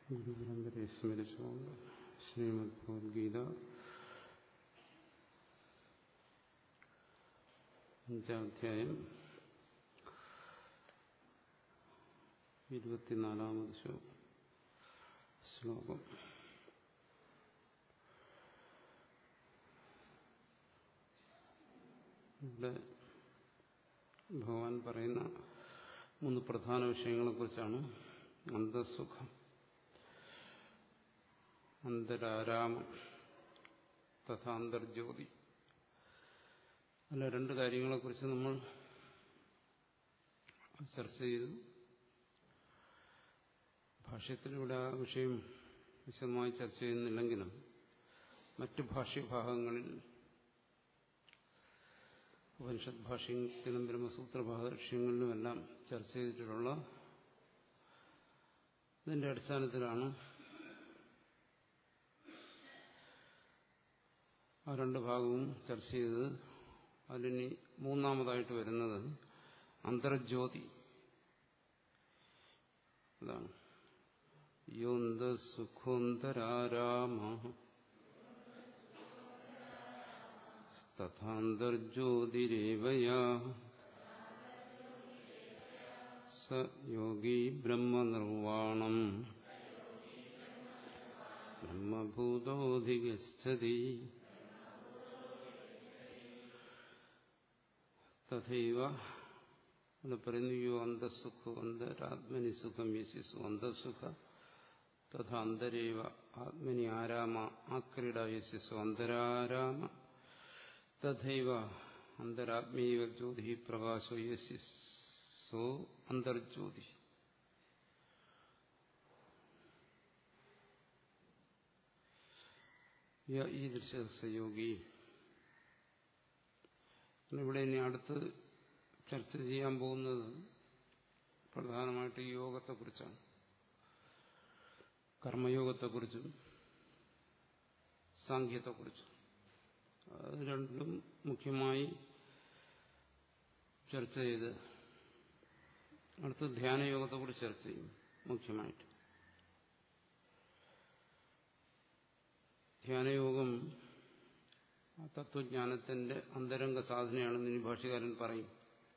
ഗുരുപരമ്പരയെ സ്മരിച്ചുകൊണ്ട് ശ്രീമദ് ഭഗവത്ഗീത അഞ്ചാധ്യായം ഇരുപത്തിനാലാമത് ശ്ലോകം ഇവിടെ ഭഗവാൻ പറയുന്ന മൂന്ന് പ്രധാന വിഷയങ്ങളെക്കുറിച്ചാണ് അന്തസുഖം അന്തരാരാമം തഥാ അന്തർജ്യോതി അല്ല രണ്ട് കാര്യങ്ങളെക്കുറിച്ച് നമ്മൾ ചർച്ച ചെയ്തു ഭാഷ്യത്തിലൂടെ ആ വിഷയം വിശദമായി ചർച്ച ചെയ്യുന്നില്ലെങ്കിലും മറ്റു ഭാഷ്യഭാഗങ്ങളിൽ ഉപനിഷത് ഭാഷ്യത്തിലും ബ്രഹ്മസൂത്ര ഭാഷ്യങ്ങളിലുമെല്ലാം ചർച്ച ചെയ്തിട്ടുള്ള ഇതിന്റെ അടിസ്ഥാനത്തിലാണ് ആ രണ്ട് ഭാഗവും ചർച്ച ചെയ്തത് അതിനി മൂന്നാമതായിട്ട് വരുന്നത് അന്തർജ്യോതി അതാണ് യോന്ത സുഖോന്തരാരാമ തഥാന്തർജ്യോതിരേവയാ സ യോഗി ബ്രഹ്മനിർവാണം ബ്രഹ്മഭൂതോധിഗച്ഛതി തഥൈവ അവിടെ പറയുന്നു യോ അന്തസുഖ അന്തരാത്മനി സുഖം യശിസു അന്തസുഖ തഥാ അന്തരേവ ആത്മനി ആരാമ ആക്രീഡ യശിസു അന്തരാരാമ തഥൈവ അന്തരാത്മീവ ജ്യോതി പ്രകാശോ യശിസോ അന്തർജ്യോതി ഈ ദൃശ്യയോഗി ഇവിടെ ഇനി അടുത്ത് ചർച്ച ചെയ്യാൻ പോകുന്നത് പ്രധാനമായിട്ട് യോഗത്തെക്കുറിച്ചാണ് കർമ്മയോഗത്തെക്കുറിച്ചും സാഖ്യത്തെക്കുറിച്ചും അത് രണ്ടും മുഖ്യമായി ചർച്ച ചെയ്ത് അടുത്ത് ധ്യാനയോഗത്തെക്കുറിച്ച് ചർച്ച ചെയ്യും മുഖ്യമായിട്ട് ധ്യാനയോഗം തത്വജ്ഞാനത്തിന്റെ അന്തരംഗ സാധനയാണെന്ന് ഇനി ഭാഷകാരൻ പറയും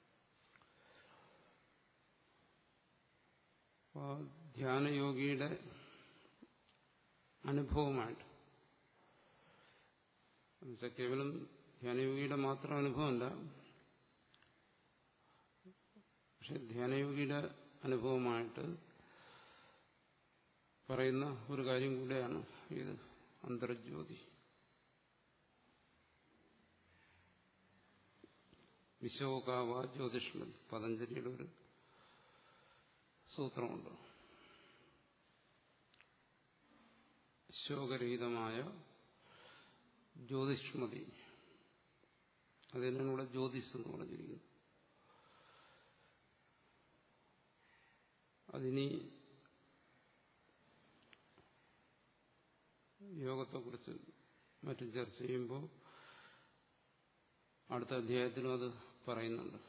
ധ്യാനയോഗിയുടെ അനുഭവമായിട്ട് എന്നുവെച്ചാൽ കേവലം ധ്യാനയോഗിയുടെ മാത്രം അനുഭവമല്ല പക്ഷെ ധ്യാനയോഗിയുടെ അനുഭവമായിട്ട് പറയുന്ന ഒരു കാര്യം കൂടെയാണ് ഇത് അന്തർജ്യോതി വിശോകാവ ജ്യോതിഷ്മതി പതഞ്ജലിയുടെ ഒരു സൂത്രമുണ്ട് ശോകരഹിതമായ ജ്യോതിഷ്മതി അതിനാണ് ഇവിടെ ജ്യോതിസ് എന്ന് പറഞ്ഞിരിക്കുന്നത് അതിനി യോഗത്തെക്കുറിച്ച് മറ്റും ചർച്ച ചെയ്യുമ്പോൾ അടുത്ത അധ്യായത്തിലും അത് പറയുന്നുണ്ട്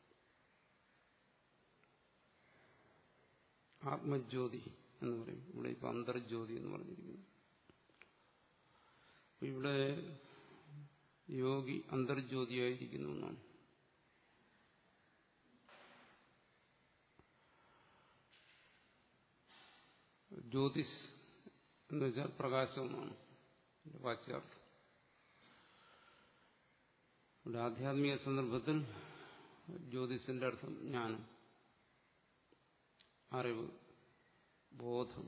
ആത്മജ്യോതി എന്ന് പറയും ഇവിടെ ഇപ്പൊ അന്തർജ്യോതി എന്ന് പറഞ്ഞിരിക്കുന്നു ഇവിടെ യോഗി അന്തർജ്യോതിയായിരിക്കുന്നു എന്നാണ് ജ്യോതിസ് എന്ന് വെച്ചാൽ പ്രകാശം എന്നാണ് വാച്യാർത്ഥം ഇവിടെ ആധ്യാത്മിക സന്ദർഭത്തിൽ ജ്യോതിസിന്റെ അർത്ഥം ജ്ഞാനം അറിവ് ബോധം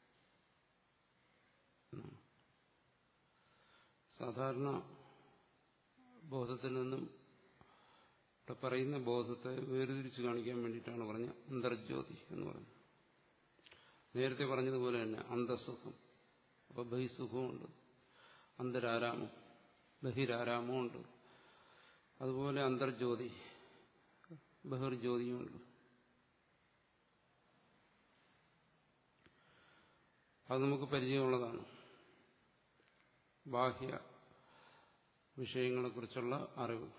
സാധാരണ ബോധത്തിൽ നിന്നും ഇവിടെ പറയുന്ന ബോധത്തെ വേർതിരിച്ച് കാണിക്കാൻ വേണ്ടിയിട്ടാണ് പറഞ്ഞ അന്തർജ്യോതി എന്ന് പറഞ്ഞത് നേരത്തെ പറഞ്ഞതുപോലെ തന്നെ അന്തസുഖം അപ്പൊ ബഹിസുഖമുണ്ട് അന്തരാരാമം ബഹിരാരാമമുണ്ട് അതുപോലെ അന്തർജ്യോതി ബഹിർജ്യോതിയുമുണ്ട് അത് നമുക്ക് പരിചയമുള്ളതാണ് ബാഹ്യ വിഷയങ്ങളെക്കുറിച്ചുള്ള അറിവ്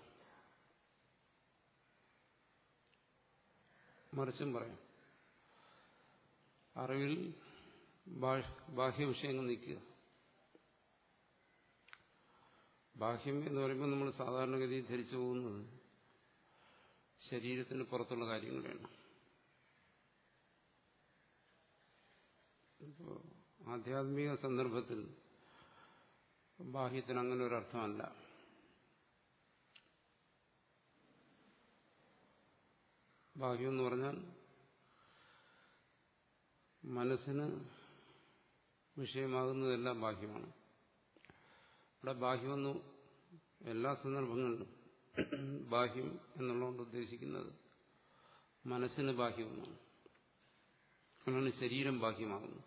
മറിച്ചും പറയാം അറിവിൽ ബാഹ്യ വിഷയങ്ങൾ നിൽക്കുക ബാഹ്യം എന്ന് പറയുമ്പോൾ നമ്മൾ സാധാരണഗതിയിൽ ധരിച്ചു പോകുന്നത് ശരീരത്തിന് പുറത്തുള്ള കാര്യങ്ങളാണ് ഇപ്പോൾ ആധ്യാത്മിക സന്ദർഭത്തിൽ ബാഹ്യത്തിന് അങ്ങനെ ഒരു അർത്ഥമല്ല ബാഹ്യം എന്ന് പറഞ്ഞാൽ മനസ്സിന് വിഷയമാകുന്നതെല്ലാം ബാഹ്യമാണ് ഇവിടെ ബാഹ്യമെന്ന് എല്ലാ സന്ദർഭങ്ങളിലും ബാഹ്യം എന്നുള്ളതുകൊണ്ട് ഉദ്ദേശിക്കുന്നത് മനസ്സിന് ബാഹ്യമെന്നാണ് അങ്ങനെയാണ് ശരീരം ബാഹ്യമാകുന്നത്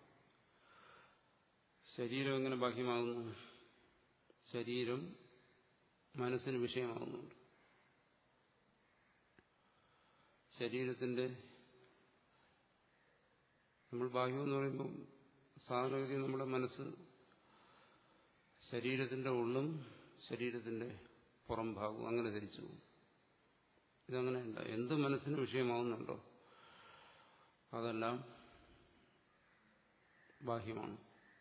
ശരീരം എങ്ങനെ ബാഹ്യമാകുന്നു ശരീരം മനസ്സിന് വിഷയമാകുന്നുണ്ട് ശരീരത്തിന്റെ നമ്മൾ ബാഹ്യം എന്ന് പറയുമ്പോൾ സാധാരണഗതി നമ്മുടെ മനസ്സ് ശരീരത്തിന്റെ ഉള്ളും ശരീരത്തിന്റെ പുറം ഭാഗവും അങ്ങനെ ധരിച്ചു പോകും ഇതങ്ങനെയല്ല എന്ത് മനസ്സിന് വിഷയമാവുന്നുണ്ടോ അതെല്ലാം ബാഹ്യമാണ്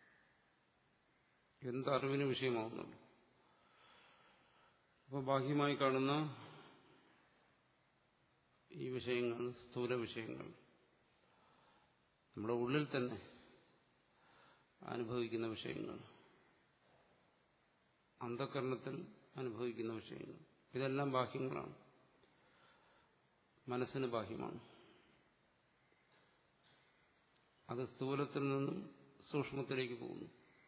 എന്ത് അറിവിന് വിഷയമാവുന്നുണ്ടോ അപ്പോൾ ബാഹ്യമായി കാണുന്ന ഈ വിഷയങ്ങൾ സ്ഥൂല വിഷയങ്ങൾ നമ്മുടെ ഉള്ളിൽ തന്നെ അനുഭവിക്കുന്ന വിഷയങ്ങൾ അന്ധകരണത്തിൽ അനുഭവിക്കുന്ന വിഷയങ്ങൾ ഇതെല്ലാം ബാഹ്യങ്ങളാണ് മനസ്സിന് ബാഹ്യമാണ് അത് സ്ഥൂലത്തിൽ നിന്നും സൂക്ഷ്മത്തിലേക്ക് പോകുന്നു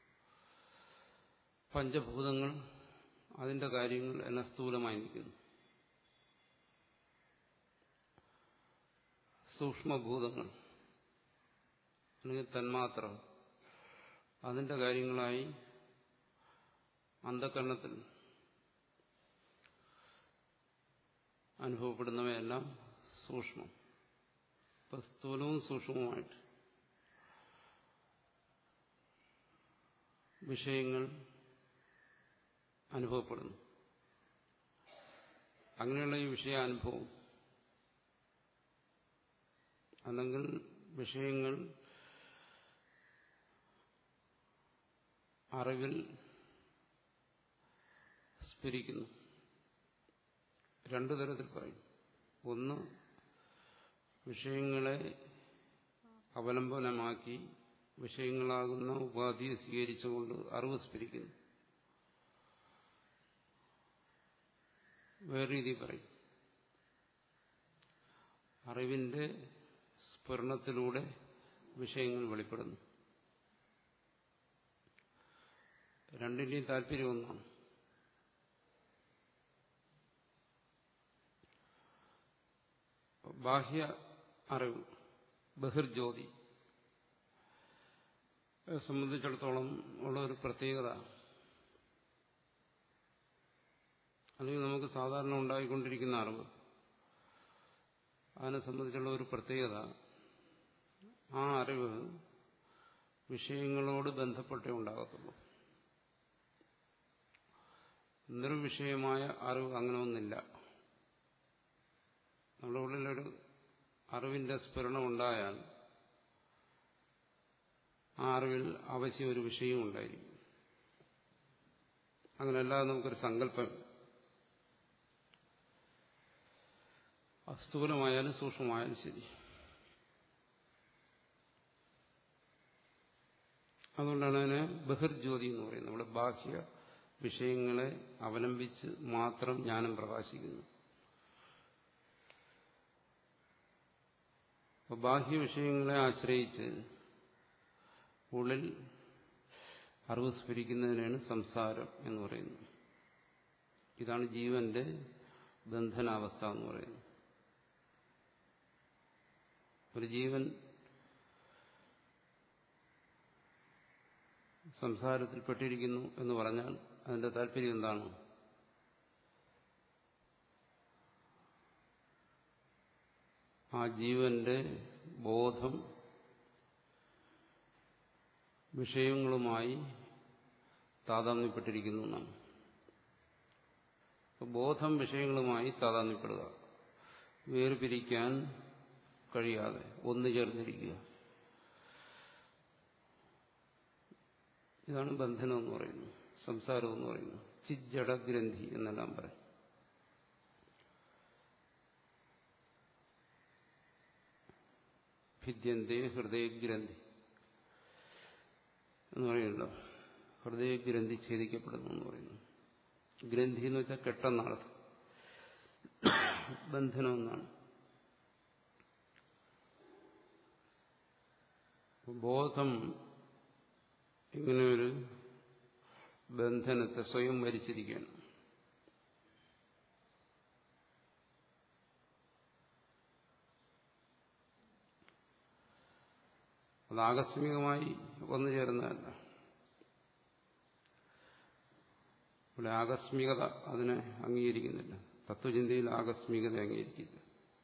പഞ്ചഭൂതങ്ങൾ അതിന്റെ കാര്യങ്ങൾ എല്ലാം സ്ഥൂലമായി നിൽക്കുന്നു സൂക്ഷ്മഭൂതങ്ങൾ അല്ലെങ്കിൽ തന്മാത്ര അതിന്റെ കാര്യങ്ങളായി അന്ധകരണത്തിൽ അനുഭവപ്പെടുന്നവയെല്ലാം സൂക്ഷ്മം ഇപ്പൊ സ്ഥൂലവും സൂക്ഷ്മവുമായിട്ട് വിഷയങ്ങൾ അനുഭവപ്പെടുന്നു അങ്ങനെയുള്ള ഈ വിഷയാനുഭവം അല്ലെങ്കിൽ വിഷയങ്ങൾ അറിവിൽ സ്ഫുരിക്കുന്നു രണ്ടു തരത്തിൽ പറയും ഒന്ന് വിഷയങ്ങളെ അവലംബനമാക്കി വിഷയങ്ങളാകുന്ന ഉപാധിയെ സ്വീകരിച്ചുകൊണ്ട് അറിവ് സ്ഫുരിക്കുന്നു വേറെ രീതി പറയും അറിവിന്റെ സ്ഫുരണത്തിലൂടെ വിഷയങ്ങൾ വെളിപ്പെടുന്നു രണ്ടിന്റെയും താല്പര്യം ഒന്നാണ് ബാഹ്യ അറിവ് ബഹിർജ്യോതി സംബന്ധിച്ചിടത്തോളം ഉള്ള ഒരു പ്രത്യേകത അല്ലെങ്കിൽ നമുക്ക് സാധാരണ ഉണ്ടായിക്കൊണ്ടിരിക്കുന്ന അറിവ് അതിനെ സംബന്ധിച്ചുള്ള ഒരു പ്രത്യേകത ആ അറിവ് വിഷയങ്ങളോട് ബന്ധപ്പെട്ടേ ഉണ്ടാകത്തുള്ളൂ നിർവിഷയമായ അറിവ് അങ്ങനെ ഒന്നില്ല നമ്മുടെ ഉള്ളിലൊരു അറിവിന്റെ സ്ഫുരണം ഉണ്ടായാൽ ആ അറിവിൽ അവശ്യം ഒരു വിഷയവും ഉണ്ടായിരിക്കും അങ്ങനെയല്ലാതെ നമുക്കൊരു സങ്കല്പം സ്ഥൂലമായാലും സൂക്ഷ്മമായാലും ശരി അതുകൊണ്ടാണ് അതിനെ ബഹിർജ്യോതി എന്ന് പറയുന്നത് നമ്മുടെ ബാഹ്യ വിഷയങ്ങളെ അവലംബിച്ച് മാത്രം ജ്ഞാനം പ്രകാശിക്കുന്നു അപ്പോൾ ബാഹ്യ വിഷയങ്ങളെ ആശ്രയിച്ച് ഉള്ളിൽ അറിവ് സ്ഫുരിക്കുന്നതിനാണ് സംസാരം എന്ന് പറയുന്നത് ഇതാണ് ജീവന്റെ ബന്ധനാവസ്ഥ എന്ന് പറയുന്നത് ഒരു ജീവൻ സംസാരത്തിൽപ്പെട്ടിരിക്കുന്നു എന്ന് പറഞ്ഞാൽ അതിന്റെ താല്പര്യം എന്താണ് ആ ജീവന്റെ ബോധം വിഷയങ്ങളുമായി താതാമ്യപ്പെട്ടിരിക്കുന്നു എന്നാണ് ബോധം വിഷയങ്ങളുമായി താതാമ്യപ്പെടുക വേർപിരിക്കാൻ കഴിയാതെ ഒന്നു ചേർന്നിരിക്കുക ഇതാണ് ബന്ധനം എന്ന് പറയുന്നത് സംസാരം എന്ന് പറയുന്നത് ചിജ്ജടഗ്രന്ഥി എന്നെല്ലാം പറയും ഭിദ്യന്തേ ഹൃദയഗ്രന്ഥി എന്ന് പറയുമല്ലോ ഹൃദയഗ്രന്ഥി ഛേദിക്കപ്പെടുന്നു എന്ന് പറയുന്നു ഗ്രന്ഥി എന്ന് വെച്ചാൽ കെട്ടെന്നർത്ഥം ബന്ധനം എന്നാണ് ബോധം ഇങ്ങനെയൊരു ബന്ധനത്തെ സ്വയം വരിച്ചിരിക്കുകയാണ് അത് ആകസ്മികമായി വന്നു ചേരുന്നതല്ല ഇവിടെ ആകസ്മികത അതിനെ അംഗീകരിക്കുന്നില്ല തത്വചിന്തയിൽ ആകസ്മികത അംഗീകരിക്കില്ല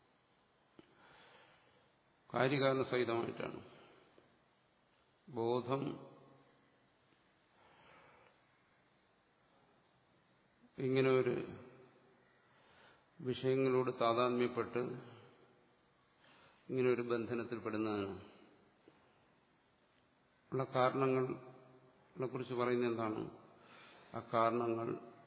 കാര്യകാരണ സഹിതമായിട്ടാണ് ബോധം ഇങ്ങനെ ഒരു വിഷയങ്ങളോട് താതാത്മ്യപ്പെട്ട് ഇങ്ങനെ ഒരു ബന്ധനത്തിൽ പെടുന്നതിന് ഉള്ള കാരണങ്ങളെ കുറിച്ച് പറയുന്നത് എന്താണ് ആ കാരണങ്ങൾ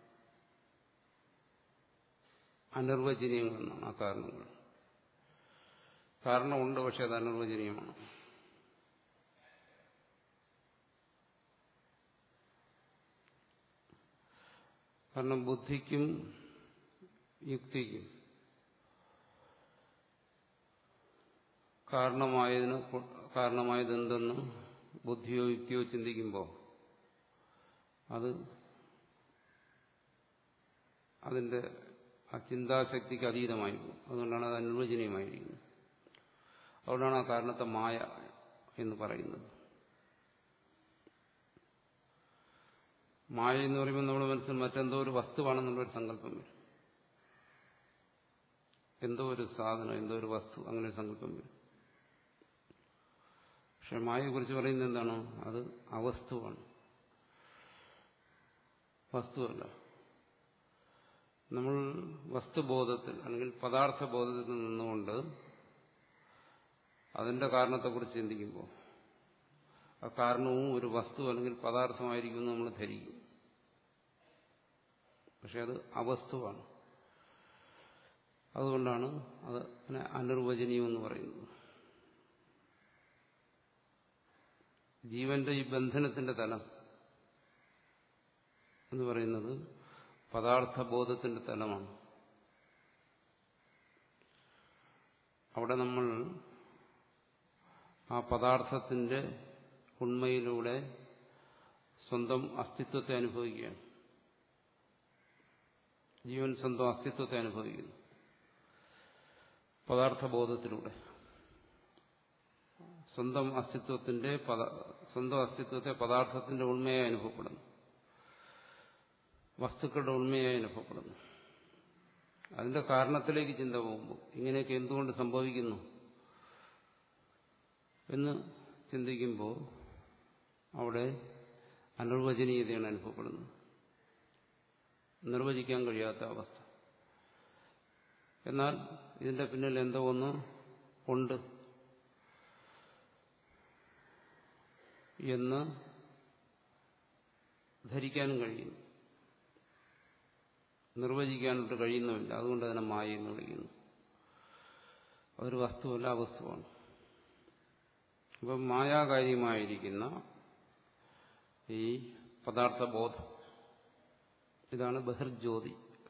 അനിർവചനീയങ്ങളെന്നാണ് ആ കാരണങ്ങൾ കാരണമുണ്ട് പക്ഷെ അത് അനിർവചനീയമാണ് കാരണം ബുദ്ധിക്കും യുക്തിക്കും കാരണമായതിന് കാരണമായതെന്തെന്ന് ബുദ്ധിയോ യുക്തിയോ ചിന്തിക്കുമ്പോൾ അത് അതിന്റെ ആ ചിന്താശക്തിക്ക് അതീതമായി പോകും അതുകൊണ്ടാണ് അത് അനുവചനീയമായിരിക്കുന്നത് അതുകൊണ്ടാണ് ആ കാരണത്തെ മായ എന്ന് പറയുന്നത് മായ എന്ന് പറയുമ്പോൾ നമ്മുടെ മനസ്സിൽ മറ്റെന്തോ ഒരു വസ്തുവാണെന്നുള്ളൊരു സങ്കല്പം വരും എന്തോ ഒരു സാധനം എന്തോ ഒരു വസ്തു അങ്ങനെ ഒരു സങ്കല്പം വരും പക്ഷെ മായയെക്കുറിച്ച് പറയുന്നത് എന്താണ് അത് അവസ്തുവാണ് വസ്തുവല്ല നമ്മൾ വസ്തുബോധത്തിൽ അല്ലെങ്കിൽ പദാർത്ഥ ബോധത്തിൽ നിന്നുകൊണ്ട് അതിന്റെ കാരണത്തെക്കുറിച്ച് ചിന്തിക്കുമ്പോൾ ആ കാരണവും ഒരു വസ്തു അല്ലെങ്കിൽ പദാർത്ഥമായിരിക്കും നമ്മൾ ധരിക്കും പക്ഷെ അത് അവസ്തുവാണ് അതുകൊണ്ടാണ് അത് അനിർവചനീയം എന്ന് പറയുന്നത് ജീവന്റെ ഈ ബന്ധനത്തിന്റെ തലം എന്ന് പറയുന്നത് പദാർത്ഥബോധത്തിന്റെ തലമാണ് അവിടെ നമ്മൾ ആ പദാർത്ഥത്തിന്റെ ഉണ്മയിലൂടെ സ്വന്തം അസ്തിത്വത്തെ അനുഭവിക്കുകയാണ് ജീവൻ സ്വന്തം അസ്തിത്വത്തെ അനുഭവിക്കുന്നു പദാർത്ഥബോധത്തിലൂടെ സ്വന്തം അസ്തിത്വത്തിന്റെ സ്വന്തം അസ്തിത്വത്തെ പദാർത്ഥത്തിന്റെ ഉണ്മയായി അനുഭവപ്പെടുന്നു വസ്തുക്കളുടെ ഉണ്മയായി അനുഭവപ്പെടുന്നു അതിന്റെ കാരണത്തിലേക്ക് ചിന്ത പോകുമ്പോൾ ഇങ്ങനെയൊക്കെ എന്തുകൊണ്ട് സംഭവിക്കുന്നു എന്ന് ചിന്തിക്കുമ്പോൾ അവിടെ അനിർവചനീയതയാണ് അനുഭവപ്പെടുന്നത് നിർവചിക്കാൻ കഴിയാത്ത അവസ്ഥ എന്നാൽ ഇതിന്റെ പിന്നിൽ എന്തോ ഒന്ന് ഉണ്ട് എന്ന് ധരിക്കാനും കഴിയുന്നു നിർവചിക്കാനായിട്ട് കഴിയുന്നുമില്ല അതുകൊണ്ട് അതിനെ മായ എന്ന് വിളിക്കുന്നു അതൊരു വസ്തുവല്ല അവസ്തുവാണ് അപ്പം മായാകാര്യമായിരിക്കുന്ന ഈ പദാർത്ഥബോധം ഇതാണ് ബഹിർജ്യോതി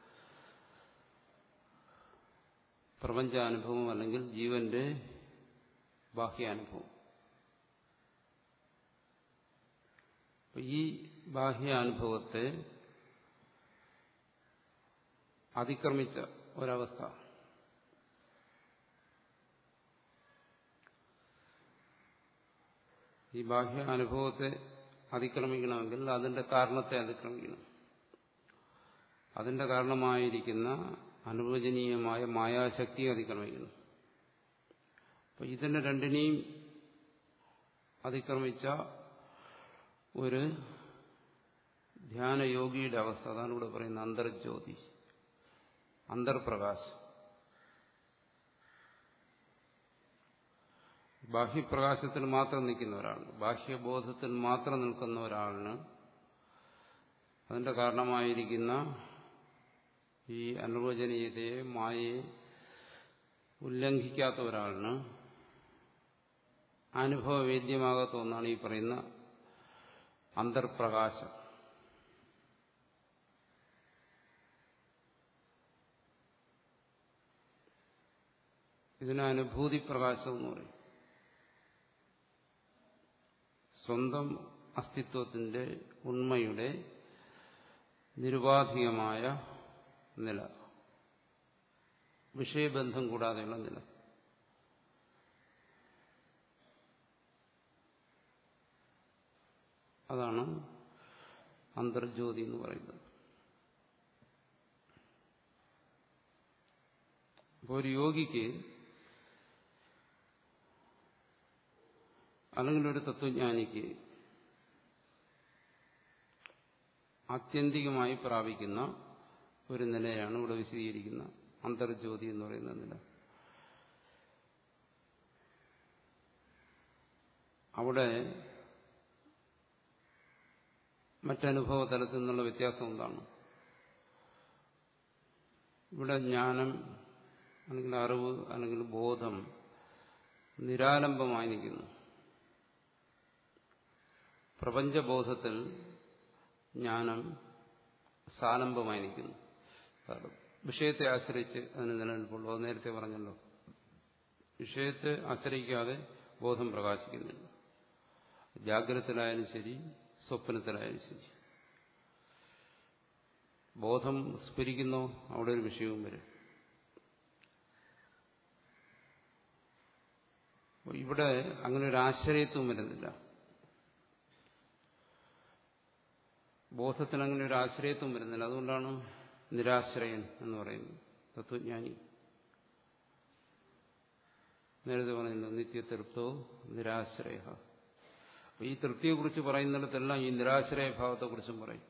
പ്രപഞ്ചാനുഭവം അല്ലെങ്കിൽ ജീവന്റെ ബാഹ്യാനുഭവം ഈ ബാഹ്യാനുഭവത്തെ അതിക്രമിച്ച ഒരവസ്ഥ ഈ ബാഹ്യ അനുഭവത്തെ അതിക്രമിക്കണമെങ്കിൽ അതിന്റെ കാരണത്തെ അതിക്രമിക്കണം അതിന്റെ കാരണമായിരിക്കുന്ന അനുവചനീയമായ മായാശക്തിയെ അതിക്രമിക്കുന്നു അപ്പൊ ഇതിനെ രണ്ടിനെയും അതിക്രമിച്ച ഒരു ധ്യാനയോഗിയുടെ അവസ്ഥ അതാണ് ഇവിടെ പറയുന്ന അന്തർജ്യോതി അന്തർപ്രകാശം ബാഹ്യപ്രകാശത്തിൽ മാത്രം നിൽക്കുന്ന ഒരാൾ ബാഹ്യബോധത്തിൽ മാത്രം നിൽക്കുന്ന ഒരാളിന് അതിന്റെ കാരണമായിരിക്കുന്ന ഈ അനുവചനീയതയെ മായയെ ഉല്ലംഘിക്കാത്ത ഒരാളിന് അനുഭവവേദ്യമാകാത്ത ഒന്നാണ് ഈ പറയുന്ന അന്തർപ്രകാശം ഇതിന് അനുഭൂതി പ്രകാശം എന്ന് പറയും സ്വന്തം അസ്തിത്വത്തിന്റെ ഉണ്മയുടെ നിരുപാധികമായ നില വിഷയബന്ധം കൂടാതെയുള്ള നില അതാണ് അന്തർജ്യോതി എന്ന് പറയുന്നത് അപ്പോൾ ഒരു യോഗിക്ക് അല്ലെങ്കിൽ ഒരു തത്വജ്ഞാനിക്ക് ആത്യന്തികമായി പ്രാപിക്കുന്ന ഒരു നിലയാണ് ഇവിടെ വിശദീകരിക്കുന്ന അന്തർജ്യോതി എന്ന് പറയുന്ന നില അവിടെ മറ്റനുഭവ തലത്തിൽ നിന്നുള്ള വ്യത്യാസം എന്താണ് ഇവിടെ ജ്ഞാനം അല്ലെങ്കിൽ അറിവ് അല്ലെങ്കിൽ ബോധം നിരാലംബമായി നിൽക്കുന്നു പ്രപഞ്ചബോധത്തിൽ ജ്ഞാനം സാലംബമായി നിൽക്കുന്നു വിഷയത്തെ ആശ്രയിച്ച് അതിന് നിലനിൽപ്പുള്ളൂ അത് നേരത്തെ പറഞ്ഞല്ലോ വിഷയത്തെ ആശ്രയിക്കാതെ ബോധം പ്രകാശിക്കുന്നില്ല ജാഗ്രതത്തിലായാലും ശരി സ്വപ്നത്തിലായാലും ശരി ബോധം സ്ഫുരിക്കുന്നോ അവിടെ ഒരു വിഷയവും വരും ഇവിടെ അങ്ങനെ ഒരു ആശ്രയത്വം വരുന്നില്ല ബോധത്തിന് അങ്ങനെ ഒരു ആശ്രയത്വം വരുന്നില്ല അതുകൊണ്ടാണ് നിരാശ്രയൻ എന്ന് പറയുന്നത് തത്വജ്ഞാനി നേരത്തെ പറയുന്നു നിത്യതൃപ്തോ നിരാശ്രയ ഈ തൃപ്തിയെക്കുറിച്ച് പറയുന്നിടത്തെല്ലാം ഈ നിരാശ്രയ ഭാവത്തെക്കുറിച്ചും പറയും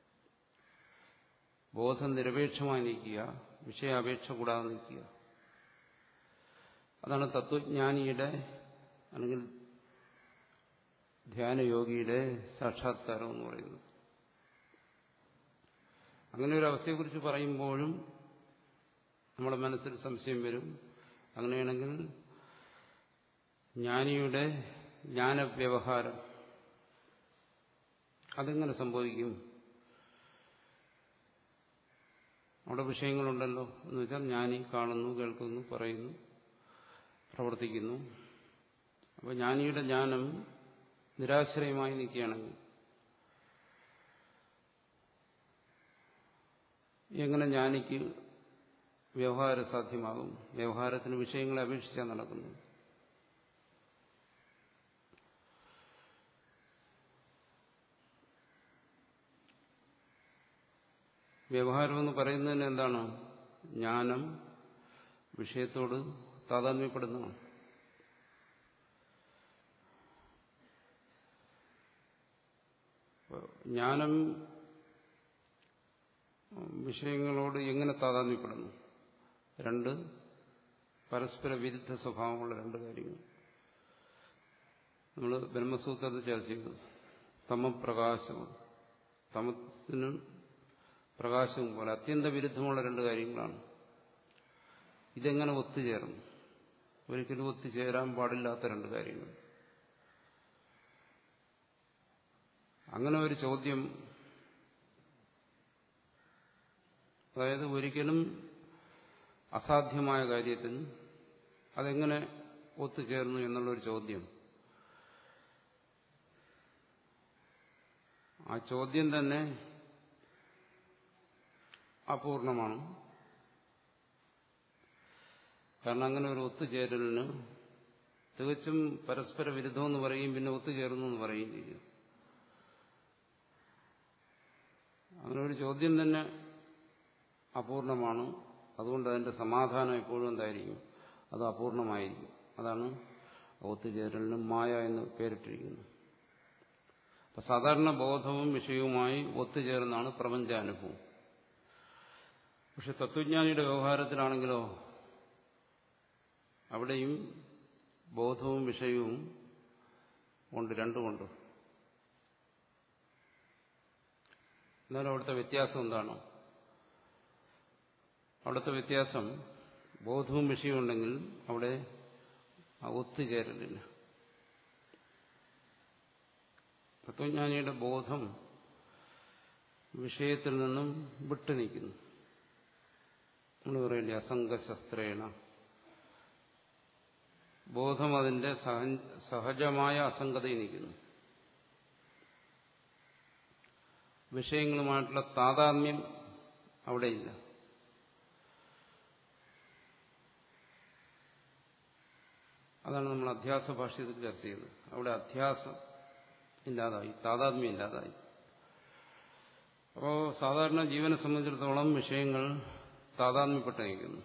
ബോധം നിരപേക്ഷമായി നിൽക്കുക വിഷയാപേക്ഷ കൂടാതെ നിൽക്കുക അതാണ് തത്വജ്ഞാനിയുടെ അല്ലെങ്കിൽ ധ്യാനയോഗിയുടെ സാക്ഷാത്കാരം എന്ന് പറയുന്നത് അങ്ങനെ ഒരു അവസ്ഥയെക്കുറിച്ച് പറയുമ്പോഴും നമ്മുടെ മനസ്സിൽ സംശയം വരും അങ്ങനെയാണെങ്കിൽ ജ്ഞാനിയുടെ ജ്ഞാനവ്യവഹാരം അതെങ്ങനെ സംഭവിക്കും അവിടെ വിഷയങ്ങളുണ്ടല്ലോ എന്ന് വെച്ചാൽ ജ്ഞാനി കാണുന്നു കേൾക്കുന്നു പറയുന്നു പ്രവർത്തിക്കുന്നു അപ്പോൾ ജ്ഞാനിയുടെ ജ്ഞാനം നിരാശ്രയമായി നിൽക്കുകയാണെങ്കിൽ എങ്ങനെ ജ്ഞാനിക്ക് വ്യവഹാരം സാധ്യമാകും വ്യവഹാരത്തിന് വിഷയങ്ങളെ അപേക്ഷിച്ചാണ് നടക്കുന്നത് വ്യവഹാരം എന്ന് പറയുന്നതിന് എന്താണ് ജ്ഞാനം വിഷയത്തോട് താതാത്മ്യപ്പെടുന്നതാണ് ജ്ഞാനം വിഷയങ്ങളോട് എങ്ങനെ താതാത്മ്യപ്പെടുന്നു രണ്ട് പരസ്പര വിരുദ്ധ സ്വഭാവമുള്ള രണ്ട് കാര്യങ്ങൾ നമ്മൾ ബ്രഹ്മസൂത്രത്തിൽ ചർച്ച ചെയ്തു തമപ്രകാശവും തമത്തിനും പ്രകാശവും പോലെ അത്യന്ത വിരുദ്ധമുള്ള രണ്ട് കാര്യങ്ങളാണ് ഇതെങ്ങനെ ഒത്തുചേർന്നു ഒരിക്കലും ഒത്തുചേരാൻ പാടില്ലാത്ത രണ്ട് കാര്യങ്ങൾ അങ്ങനെ ഒരു ചോദ്യം അതായത് ഒരിക്കലും അസാധ്യമായ കാര്യത്തിൽ അതെങ്ങനെ ഒത്തുചേർന്നു എന്നുള്ളൊരു ചോദ്യം ആ ചോദ്യം തന്നെ അപൂർണമാണ് കാരണം അങ്ങനെ ഒരു ഒത്തുചേരലിന് തികച്ചും പരസ്പര വിരുദ്ധമെന്ന് പറയും പിന്നെ ഒത്തുചേർന്നു എന്ന് പറയുകയും ചെയ്യും അങ്ങനെ ഒരു ചോദ്യം തന്നെ അപൂർണമാണ് അതുകൊണ്ട് അതിന്റെ സമാധാനം എപ്പോഴും എന്തായിരിക്കും അത് അപൂർണമായിരിക്കും അതാണ് ഒത്തുചേരലിന് മായ എന്ന് പേരിട്ടിരിക്കുന്നത് അപ്പൊ സാധാരണ ബോധവും വിഷയവുമായി ഒത്തുചേർന്നാണ് പ്രപഞ്ചാനുഭവം പക്ഷെ തത്വജ്ഞാനിയുടെ വ്യവഹാരത്തിലാണെങ്കിലോ അവിടെയും ബോധവും വിഷയവും ഉണ്ട് രണ്ടുമുണ്ട് എന്നാലും അവിടുത്തെ വ്യത്യാസം എന്താണ് അവിടുത്തെ വ്യത്യാസം ബോധവും വിഷയവും ഉണ്ടെങ്കിൽ അവിടെ ആ ഒത്തുചേരലില്ല തത്വജ്ഞാനിയുടെ ബോധം വിഷയത്തിൽ നിന്നും വിട്ടു നിൽക്കുന്നു നമ്മൾ പറയില്ലേ അസംഗശസ്ത്രേണ ബോധം അതിന്റെ സഹജമായ അസംഗതയിൽ നിൽക്കുന്നു വിഷയങ്ങളുമായിട്ടുള്ള താതാത്മ്യം അവിടെയില്ല അതാണ് നമ്മൾ അധ്യാസ ഭാഷ്യത്തിൽ ചർച്ച ചെയ്തത് അവിടെ അധ്യാസം ഇല്ലാതായി താതാത്മ്യം ഇല്ലാതായി അപ്പോൾ സാധാരണ ജീവനെ സംബന്ധിച്ചിടത്തോളം വിഷയങ്ങൾ താതാത്മ്യപ്പെട്ട് നിൽക്കുന്നു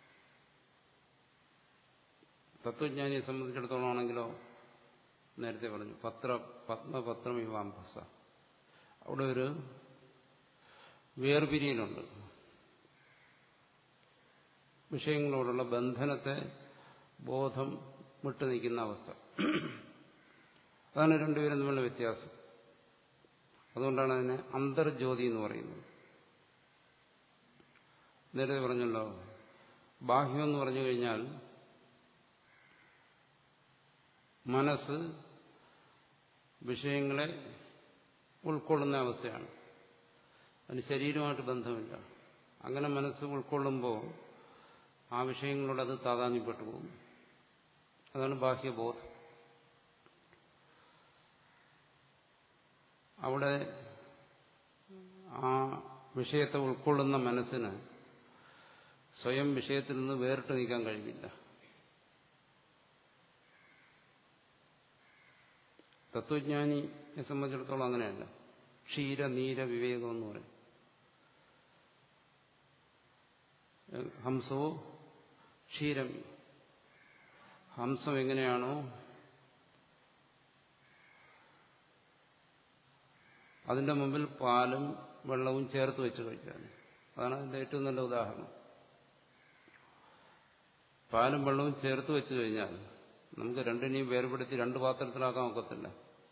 തത്വജ്ഞാനിയെ സംബന്ധിച്ചിടത്തോളം ആണെങ്കിലോ നേരത്തെ പറഞ്ഞു പത്ര പത്മപത്രം ഇവാംഭസ അവിടെ ഒരു വേർപിരിയലുണ്ട് വിഷയങ്ങളോടുള്ള ബന്ധനത്തെ ബോധം വിട്ടു നിൽക്കുന്ന അവസ്ഥ അതാണ് രണ്ടുപേരും തമ്മിലുള്ള വ്യത്യാസം അതുകൊണ്ടാണ് അതിനെ അന്തർജ്യോതി എന്ന് പറയുന്നത് നേരത്തെ പറഞ്ഞല്ലോ ബാഹ്യം എന്ന് പറഞ്ഞു കഴിഞ്ഞാൽ മനസ്സ് വിഷയങ്ങളെ ഉൾക്കൊള്ളുന്ന അവസ്ഥയാണ് അതിന് ശരീരമായിട്ട് ബന്ധമില്ല അങ്ങനെ മനസ്സ് ഉൾക്കൊള്ളുമ്പോൾ ആ വിഷയങ്ങളോട് അത് താതാന്യപ്പെട്ടു പോകും അതാണ് ബാഹ്യബോധം അവിടെ ആ വിഷയത്തെ ഉൾക്കൊള്ളുന്ന മനസ്സിന് സ്വയം വിഷയത്തിൽ നിന്ന് വേറിട്ട് നീക്കാൻ കഴിയില്ല തത്വജ്ഞാനിയെ സംബന്ധിച്ചിടത്തോളം അങ്ങനെയല്ല ക്ഷീര നീര വിവേകം എന്ന് പറയും ഹംസോ ക്ഷീരം ഹംസം എങ്ങനെയാണോ അതിന്റെ മുമ്പിൽ പാലും വെള്ളവും ചേർത്ത് വെച്ച് കഴിക്കാൻ അതാണ് അതിന്റെ ഏറ്റവും നല്ല ഉദാഹരണം പാലും വെള്ളവും ചേർത്ത് വെച്ച് കഴിഞ്ഞാൽ നമുക്ക് രണ്ടിനെയും വേർപെടുത്തി രണ്ട് പാത്രത്തിലാക്കാൻ ഒക്കത്തില്ല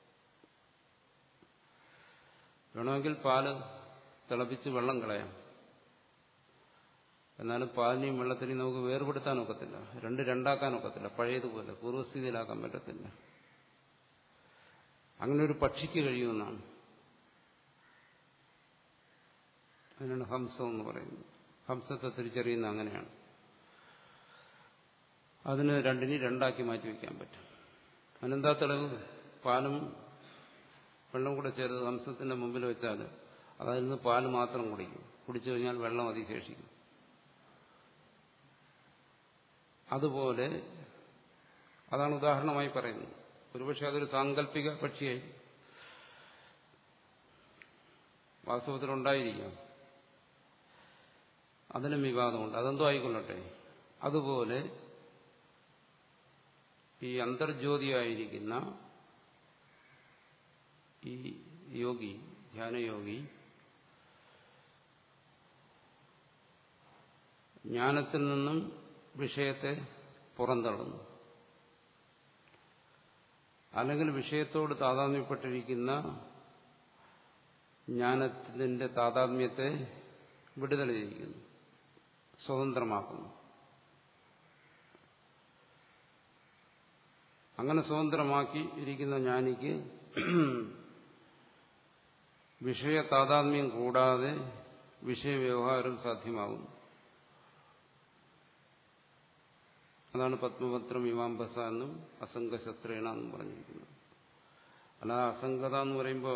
വേണമെങ്കിൽ പാല് തിളപ്പിച്ച് വെള്ളം കളയാം എന്നാലും പാലിനെയും വെള്ളത്തിനെയും നമുക്ക് വേർപെടുത്താൻ ഒക്കത്തില്ല രണ്ട് രണ്ടാക്കാൻ ഒക്കത്തില്ല പഴയതുപോലെ പൂർവ്വസ്ഥിതിയിലാക്കാൻ പറ്റത്തില്ല അങ്ങനെ ഒരു പക്ഷിക്ക് കഴിയുമെന്നാണ് അതിനാണ് ഹംസം എന്ന് പറയുന്നത് ഹംസത്തെ തിരിച്ചറിയുന്ന അങ്ങനെയാണ് അതിന് രണ്ടിനെ രണ്ടാക്കി മാറ്റി വയ്ക്കാൻ പറ്റും അതിനെന്താ തെളിവ് പാലും വെള്ളം കൂടെ ചേർത്ത് ഹംസത്തിന്റെ മുമ്പിൽ വെച്ചാൽ അതിൽ നിന്ന് പാല് മാത്രം കുടിക്കും കുടിച്ചു കഴിഞ്ഞാൽ വെള്ളം അതിശേഷിക്കും അതുപോലെ അതാണ് ഉദാഹരണമായി പറയുന്നത് ഒരുപക്ഷെ അതൊരു സാങ്കല്പിക പക്ഷിയായി വാസ്തവത്തിലുണ്ടായിരിക്കാം അതിനും വിവാദമുണ്ട് അതെന്തോ ആയിക്കൊള്ളട്ടെ അതുപോലെ ഈ അന്തർജ്യോതിയായിരിക്കുന്ന ഈ യോഗി ധ്യാനയോഗി ജ്ഞാനത്തിൽ നിന്നും വിഷയത്തെ പുറന്തള്ളുന്നു അല്ലെങ്കിൽ വിഷയത്തോട് താതാത്മ്യപ്പെട്ടിരിക്കുന്ന ജ്ഞാനത്തിന്റെ താതാത്മ്യത്തെ വിടുതൽ ചെയ്യിക്കുന്നു സ്വതന്ത്രമാക്കുന്നു അങ്ങനെ സ്വതന്ത്രമാക്കി ഇരിക്കുന്ന ജ്ഞാനിക്ക് വിഷയ താതാത്മ്യം കൂടാതെ വിഷയവ്യവഹാരം സാധ്യമാകുന്നു അതാണ് പത്മപത്രം ഇമാംബസ എന്നും അസംഗശസ്ത്രേണ എന്നും പറഞ്ഞിരിക്കുന്നത് അല്ലാതെ അസംഗത എന്ന് പറയുമ്പോൾ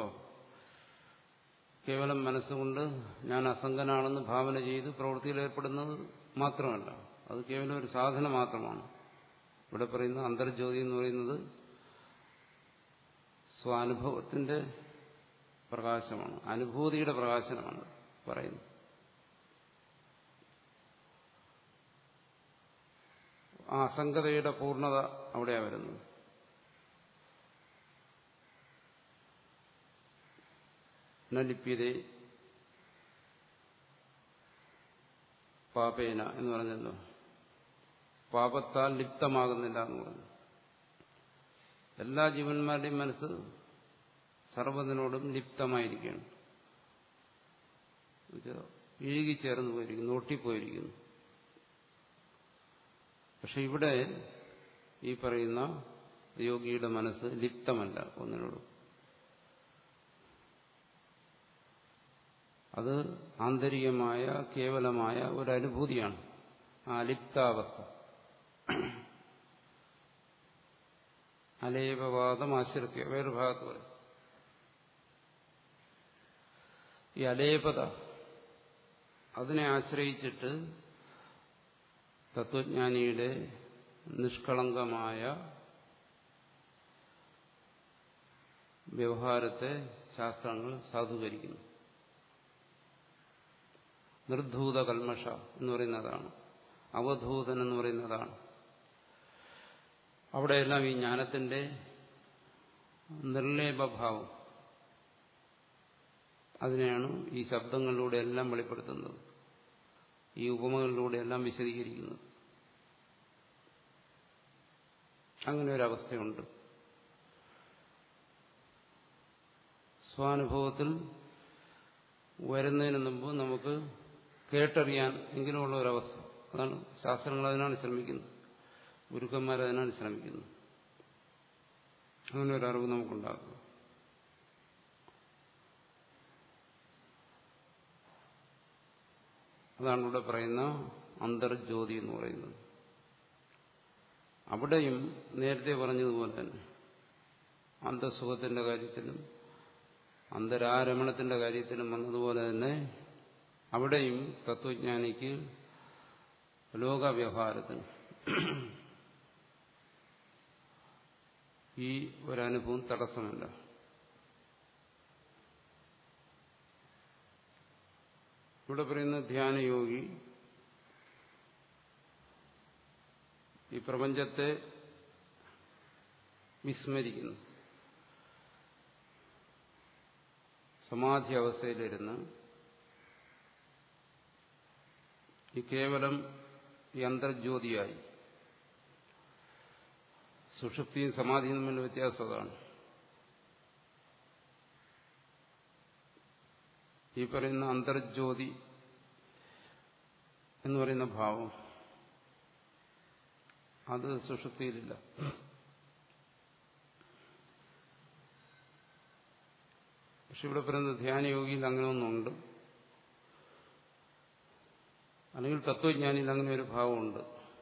കേവലം മനസ്സുകൊണ്ട് ഞാൻ അസംഗനാണെന്ന് ഭാവന ചെയ്ത് പ്രവൃത്തിയിൽ ഏർപ്പെടുന്നത് മാത്രമല്ല അത് കേവലം ഒരു സാധന മാത്രമാണ് ഇവിടെ പറയുന്ന അന്തർജ്യോതി എന്ന് പറയുന്നത് സ്വാനുഭവത്തിന്റെ പ്രകാശമാണ് അനുഭൂതിയുടെ പ്രകാശനമാണ് പറയുന്നത് ആ അസംഗതയുടെ പൂർണ്ണത അവിടെയാണ് വരുന്നത് നലിപ്യതേ പാപേന എന്ന് പറഞ്ഞല്ലോ പാപത്താൽ ലിപ്തമാകുന്നില്ല എന്ന് പറഞ്ഞു എല്ലാ ജീവന്മാരുടെയും മനസ്സ് സർവ്വതിനോടും ലിപ്തമായിരിക്കുകയാണ് ഇഴുകിച്ചേർന്ന് പോയിരിക്കുന്നു ഒട്ടിപ്പോയിരിക്കുന്നു പക്ഷെ ഇവിടെ ഈ പറയുന്ന യോഗിയുടെ മനസ്സ് ലിപ്തമല്ല ഒന്നിനോടും അത് ആന്തരികമായ കേവലമായ ഒരു അനുഭൂതിയാണ് ആ അലിപ്താവസ്ഥ അലേപവാദം ആശ്രിത്യ വേറൊരു ഭാഗത്ത് പറയും ഈ അലേപത അതിനെ ആശ്രയിച്ചിട്ട് തത്വജ്ഞാനിയുടെ നിഷ്കളങ്കമായ വ്യവഹാരത്തെ ശാസ്ത്രങ്ങൾ സാധൂകരിക്കുന്നു നിർധൂത കൽമഷ എന്ന് പറയുന്നതാണ് അവധൂതൻ എന്ന് പറയുന്നതാണ് അവിടെയെല്ലാം ഈ ജ്ഞാനത്തിന്റെ നിർലേപഭാവം അതിനെയാണ് ഈ ശബ്ദങ്ങളിലൂടെ എല്ലാം വെളിപ്പെടുത്തുന്നത് ഈ ഉപമകളിലൂടെ എല്ലാം വിശദീകരിക്കുന്നത് അങ്ങനെ ഒരവസ്ഥയുണ്ട് സ്വാനുഭവത്തിൽ വരുന്നതിന് മുമ്പ് നമുക്ക് കേട്ടറിയാൻ എങ്കിലുമുള്ള ഒരവസ്ഥ അതാണ് ശാസ്ത്രങ്ങൾ അതിനാണ് ശ്രമിക്കുന്നത് ഗുരുക്കന്മാർ അതിനാണ് ശ്രമിക്കുന്നത് അങ്ങനെ ഒരു അറിവ് നമുക്കുണ്ടാകും അതാണ് ഇവിടെ പറയുന്ന അന്തർജ്യോതി എന്ന് പറയുന്നത് അവിടെയും നേരത്തെ പറഞ്ഞതുപോലെ തന്നെ അന്തസുഖത്തിന്റെ കാര്യത്തിലും അന്തരാരമണത്തിന്റെ കാര്യത്തിലും വന്നതുപോലെ തന്നെ അവിടെയും തത്വജ്ഞാനിക്ക് ലോകവ്യവഹാരത്തിന് ഈ ഒരനുഭവം തടസ്സമല്ല ഇവിടെ പറയുന്ന ധ്യാനയോഗി ഈ പ്രപഞ്ചത്തെ വിസ്മരിക്കുന്നു സമാധി അവസ്ഥയിലിരുന്ന് ഈ കേവലം ഈ അന്തർജ്യോതിയായി സുഷുപ്തിയും സമാധിയും തമ്മിൽ വ്യത്യാസം അതാണ് ഈ പറയുന്ന അന്തർജ്യോതി എന്ന് പറയുന്ന ഭാവം അത് സുഷുപ്തിയിലില്ല പക്ഷെ ഇവിടെ പറയുന്ന ധ്യാനയോഗിയിൽ അങ്ങനെ ഒന്നുണ്ട് അല്ലെങ്കിൽ തത്വജ്ഞാനിയിൽ അങ്ങനെ ഒരു ഭാവമുണ്ട്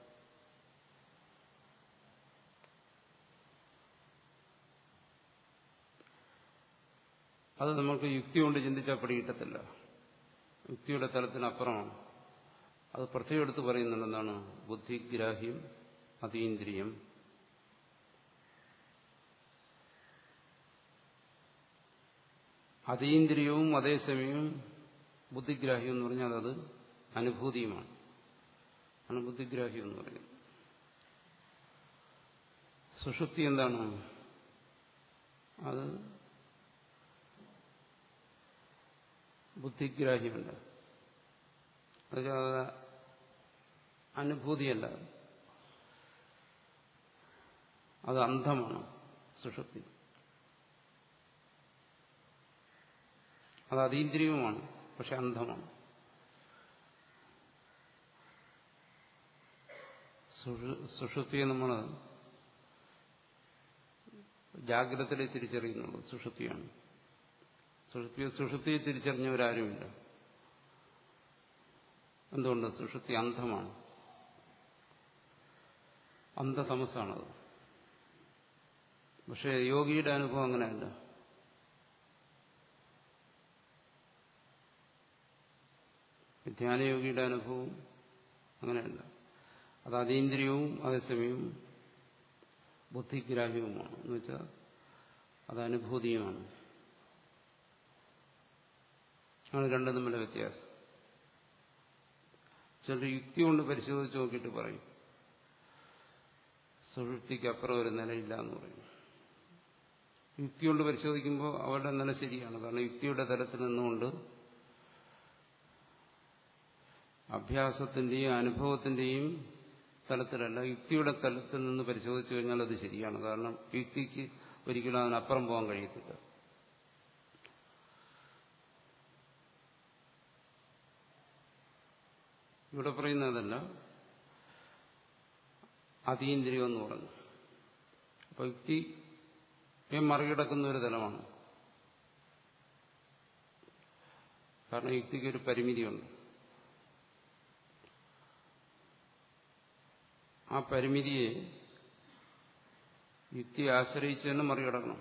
അത് നമുക്ക് യുക്തി കൊണ്ട് ചിന്തിച്ചാൽ പിടികിട്ടത്തില്ല യുക്തിയുടെ തലത്തിനപ്പുറമാണ് അത് പ്രത്യേകം എടുത്ത് പറയുന്നുണ്ട് എന്താണ് ബുദ്ധിഗ്രാഹ്യം അതീന്ദ്രിയം അതീന്ദ്രിയവും അതേസമയവും ബുദ്ധിഗ്രാഹ്യം എന്ന് പറഞ്ഞാൽ അത് അനുഭൂതിയുമാണ് ആണ് ബുദ്ധിഗ്രാഹ്യം എന്ന് പറയുന്നത് സുഷുപ്തി എന്താണ് അത് ബുദ്ധിഗ്രാഹ്യമല്ല അത് അനുഭൂതിയല്ല അത് അന്ധമാണ് സുഷുപ്തി അത് അതീന്ദ്രിയവുമാണ് പക്ഷെ അന്ധമാണ് സുഷുപ്തിയെ നമ്മൾ ജാഗ്രതയിൽ തിരിച്ചറിയുന്നുള്ളൂ സുഷുപ്തിയാണ് സുഷുപ്തിയെ സുഷുപ്തിയെ തിരിച്ചറിഞ്ഞവരാരുമില്ല എന്തുകൊണ്ട് സുഷുപ്തി അന്ധമാണ് അന്ധതമസാണത് പക്ഷെ യോഗിയുടെ അനുഭവം അങ്ങനെയല്ല ധ്യാനയോഗിയുടെ അനുഭവം അങ്ങനെയല്ല അത് അതീന്ദ്രിയവും അതേസമയവും ബുദ്ധിഗ്രാഹ്യവുമാണ് എന്ന് വെച്ചാൽ അത് അനുഭൂതിയുമാണ് ആണ് രണ്ടും തമ്മിലെ വ്യത്യാസം ചിലർ യുക്തി കൊണ്ട് പരിശോധിച്ച് നോക്കിയിട്ട് പറയും സുഷുപ്തിക്ക് അപ്പുറം ഒരു നിലയില്ല എന്ന് പറയും യുക്തി കൊണ്ട് പരിശോധിക്കുമ്പോൾ അവരുടെ നില ശരിയാണ് കാരണം യുക്തിയുടെ തലത്തിൽ നിന്നുകൊണ്ട് അഭ്യാസത്തിന്റെയും അനുഭവത്തിന്റെയും തലത്തിലല്ല യുക്തിയുടെ തലത്തിൽ നിന്ന് പരിശോധിച്ചു കഴിഞ്ഞാൽ അത് ശരിയാണ് കാരണം യുക്തിക്ക് ഒരിക്കലും അതിനപ്പുറം പോകാൻ കഴിയത്തില്ല ഇവിടെ പറയുന്നതല്ല അതീന്ദ്രിയം എന്ന് പറഞ്ഞു അപ്പൊ യുക്തിയെ മറികടക്കുന്ന ഒരു തലമാണ് കാരണം യുക്തിക്ക് ഒരു പരിമിതിയുണ്ട് ആ പരിമിതിയെ യുക്തിയെ ആശ്രയിച്ച് തന്നെ മറികടക്കണം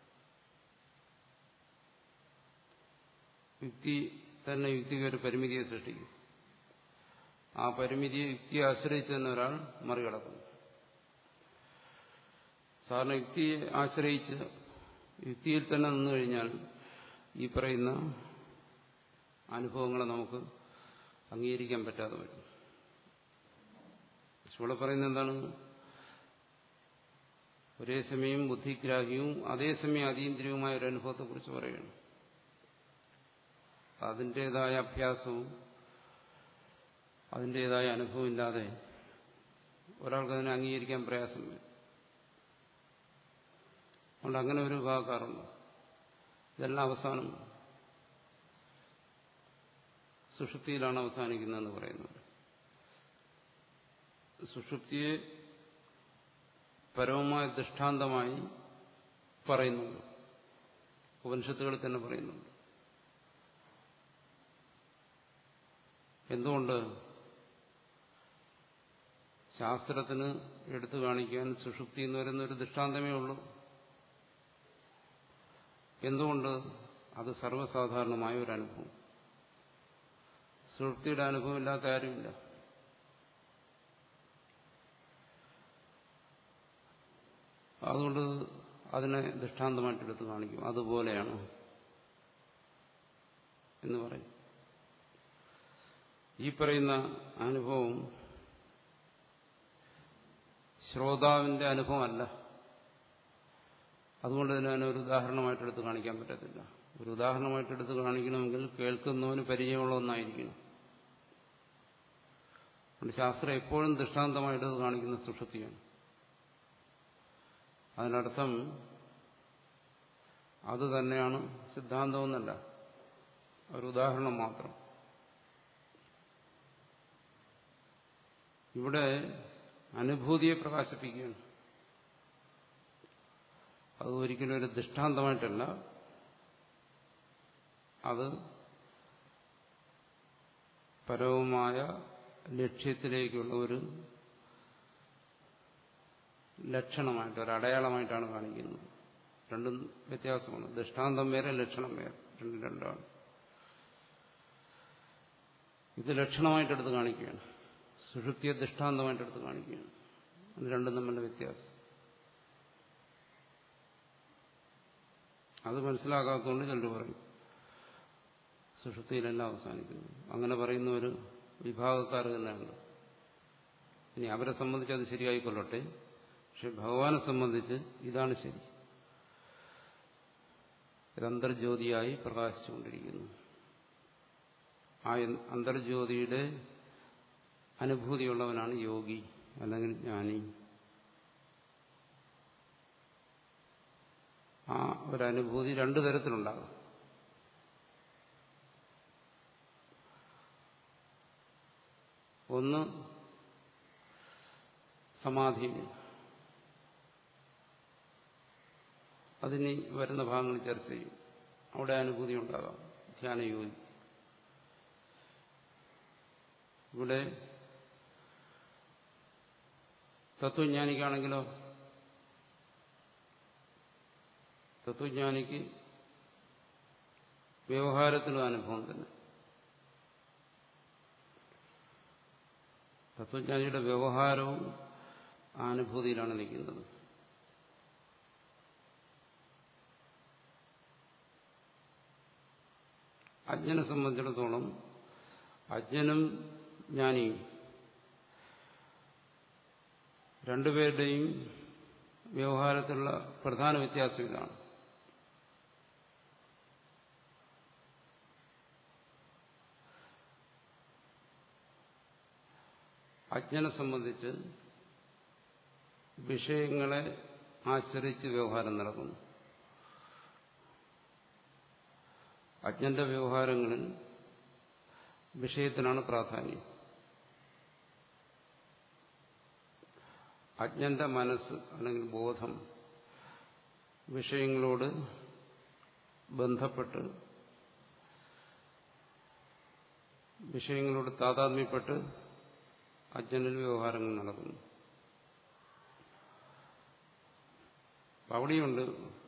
യുക്തി തന്നെ യുക്തിക്ക് ഒരു പരിമിതിയെ സൃഷ്ടിക്കും ആ പരിമിതിയെ യുക്തിയെ ആശ്രയിച്ച് തന്നെ ഒരാൾ മറികടക്കുന്നു സാധാരണ യുക്തിയെ ആശ്രയിച്ച് യുക്തിയിൽ തന്നെ നിന്നു കഴിഞ്ഞാൽ ഈ പറയുന്ന അനുഭവങ്ങളെ നമുക്ക് അംഗീകരിക്കാൻ പറ്റാതെ വരും ഇവിടെ പറയുന്നത് എന്താണ് ഒരേ സമയം ബുദ്ധിഗ്രാഹ്യവും അതേസമയം അതീന്ദ്രിയവുമായ ഒരു അനുഭവത്തെക്കുറിച്ച് പറയുകയാണ് അതിൻ്റെതായ അഭ്യാസവും അതിൻ്റെതായ അനുഭവം ഇല്ലാതെ ഒരാൾക്ക് അതിനെ അംഗീകരിക്കാൻ പ്രയാസം വരും അതുകൊണ്ട് അങ്ങനെ ഒരു വിഭാഗക്കാറുണ്ട് ഇതെല്ലാം അവസാനം സുഷുപ്തിയിലാണ് അവസാനിക്കുന്നതെന്ന് പറയുന്നത് സുഷുപ്തിയെ പരമമായ ദൃഷ്ടാന്തമായി പറയുന്നുണ്ട് ഉപനിഷത്തുകളിൽ തന്നെ പറയുന്നുണ്ട് എന്തുകൊണ്ട് ശാസ്ത്രത്തിന് എടുത്തു കാണിക്കാൻ സുഷുപ്തി എന്ന് പറയുന്ന ഒരു ദൃഷ്ടാന്തമേ ഉള്ളൂ എന്തുകൊണ്ട് അത് സർവ്വസാധാരണമായ ഒരു അനുഭവം സുഷുപ്തിയുടെ അനുഭവം ഇല്ലാത്ത ആരുമില്ല അതുകൊണ്ട് അതിനെ ദൃഷ്ടാന്തമായിട്ട് എടുത്ത് കാണിക്കും അതുപോലെയാണ് എന്ന് പറയും ഈ പറയുന്ന അനുഭവം ശ്രോതാവിന്റെ അനുഭവമല്ല അതുകൊണ്ട് തന്നെ അതിനെ ഒരു ഉദാഹരണമായിട്ട് എടുത്ത് കാണിക്കാൻ പറ്റത്തില്ല ഒരു ഉദാഹരണമായിട്ട് എടുത്ത് കാണിക്കണമെങ്കിൽ കേൾക്കുന്നവന് പരിചയമുള്ള ഒന്നായിരിക്കണം അതുകൊണ്ട് ശാസ്ത്രം എപ്പോഴും ദൃഷ്ടാന്തമായിട്ട് കാണിക്കുന്ന സുഷുപ്തിയാണ് അതിനർത്ഥം അത് തന്നെയാണ് സിദ്ധാന്തമെന്നല്ല ഒരു ഉദാഹരണം മാത്രം ഇവിടെ അനുഭൂതിയെ പ്രകാശിപ്പിക്കുകയാണ് അത് ഒരിക്കലും ഒരു ദൃഷ്ടാന്തമായിട്ടല്ല അത് പരവുമായ ലക്ഷ്യത്തിലേക്കുള്ള ഒരു ലക്ഷണമായിട്ട് ഒരു അടയാളമായിട്ടാണ് കാണിക്കുന്നത് രണ്ടും വ്യത്യാസമാണ് ദൃഷ്ടാന്തം വേറെ ലക്ഷണം വേറെ രണ്ടും രണ്ടാണ് ഇത് ലക്ഷണമായിട്ടെടുത്ത് കാണിക്കുകയാണ് സുഷുപ്തിയെ ദൃഷ്ടാന്തമായിട്ടെടുത്ത് കാണിക്കുകയാണ് അത് രണ്ടും തമ്മിലുള്ള വ്യത്യാസം അത് മനസ്സിലാക്കാത്തതുകൊണ്ട് ചിലർ പറയും സുഷുപ്തിയിലെല്ലാം അവസാനിക്കുന്നു അങ്ങനെ പറയുന്ന ഒരു വിഭാഗക്കാർ തന്നെയുണ്ട് ഇനി അവരെ സംബന്ധിച്ച് അത് ശരിയായിക്കൊള്ളട്ടെ പക്ഷെ ഭഗവാനെ സംബന്ധിച്ച് ഇതാണ് ശരി ഇത് അന്തർജ്യോതിയായി പ്രകാശിച്ചുകൊണ്ടിരിക്കുന്നു ആ അന്തർജ്യോതിയുടെ അനുഭൂതിയുള്ളവനാണ് യോഗി അല്ലെങ്കിൽ ജ്ഞാനി ആ ഒരനുഭൂതി രണ്ടു തരത്തിലുണ്ടാകും ഒന്ന് സമാധി അതിന് വരുന്ന ഭാഗങ്ങൾ ചർച്ച ചെയ്യും അവിടെ അനുഭൂതി ഉണ്ടാകാം ധ്യാനയോഗി ഇവിടെ തത്വജ്ഞാനിക്കാണെങ്കിലോ തത്വജ്ഞാനിക്ക് വ്യവഹാരത്തിലും അനുഭവം തന്നെ തത്വജ്ഞാനിയുടെ വ്യവഹാരവും ആ അനുഭൂതിയിലാണ് നിൽക്കുന്നത് അജ്ഞനെ സംബന്ധിച്ചിടത്തോളം അജ്ഞനും ജ്ഞാനിയും രണ്ടുപേരുടെയും വ്യവഹാരത്തിലുള്ള പ്രധാന വ്യത്യാസം ഇതാണ് അജ്ഞനെ സംബന്ധിച്ച് വിഷയങ്ങളെ ആശ്രയിച്ച് വ്യവഹാരം നടക്കുന്നു അജ്ഞന്റെ വ്യവഹാരങ്ങളിൽ വിഷയത്തിനാണ് പ്രാധാന്യം അജ്ഞന്റെ മനസ്സ് അല്ലെങ്കിൽ ബോധം വിഷയങ്ങളോട് ബന്ധപ്പെട്ട് വിഷയങ്ങളോട് താതാത്മ്യപ്പെട്ട് അജ്ഞനിൽ വ്യവഹാരങ്ങൾ നടക്കുന്നു അവിടെയുണ്ട്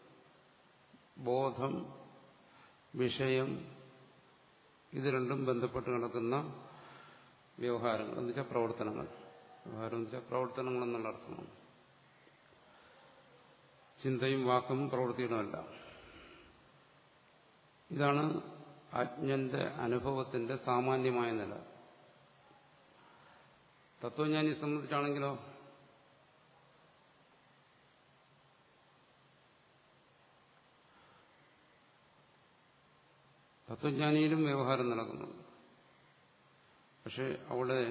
ബോധം വിഷയം ഇത് രണ്ടും ബന്ധപ്പെട്ട് നടക്കുന്ന വ്യവഹാരങ്ങൾ എന്ന് വെച്ചാൽ പ്രവർത്തനങ്ങൾ വ്യവഹാരം എന്ന് വെച്ചാൽ പ്രവർത്തനങ്ങൾ എന്നുള്ള അർത്ഥമാണ് ചിന്തയും വാക്കും പ്രവൃത്തിയുമല്ല ഇതാണ് അജ്ഞന്റെ അനുഭവത്തിന്റെ സാമാന്യമായ നില തത്വജ്ഞാനിയെ സംബന്ധിച്ചാണെങ്കിലോ തത്വജ്ഞാനിയിലും വ്യവഹാരം നടക്കുന്നുണ്ട് പക്ഷെ അവിടെ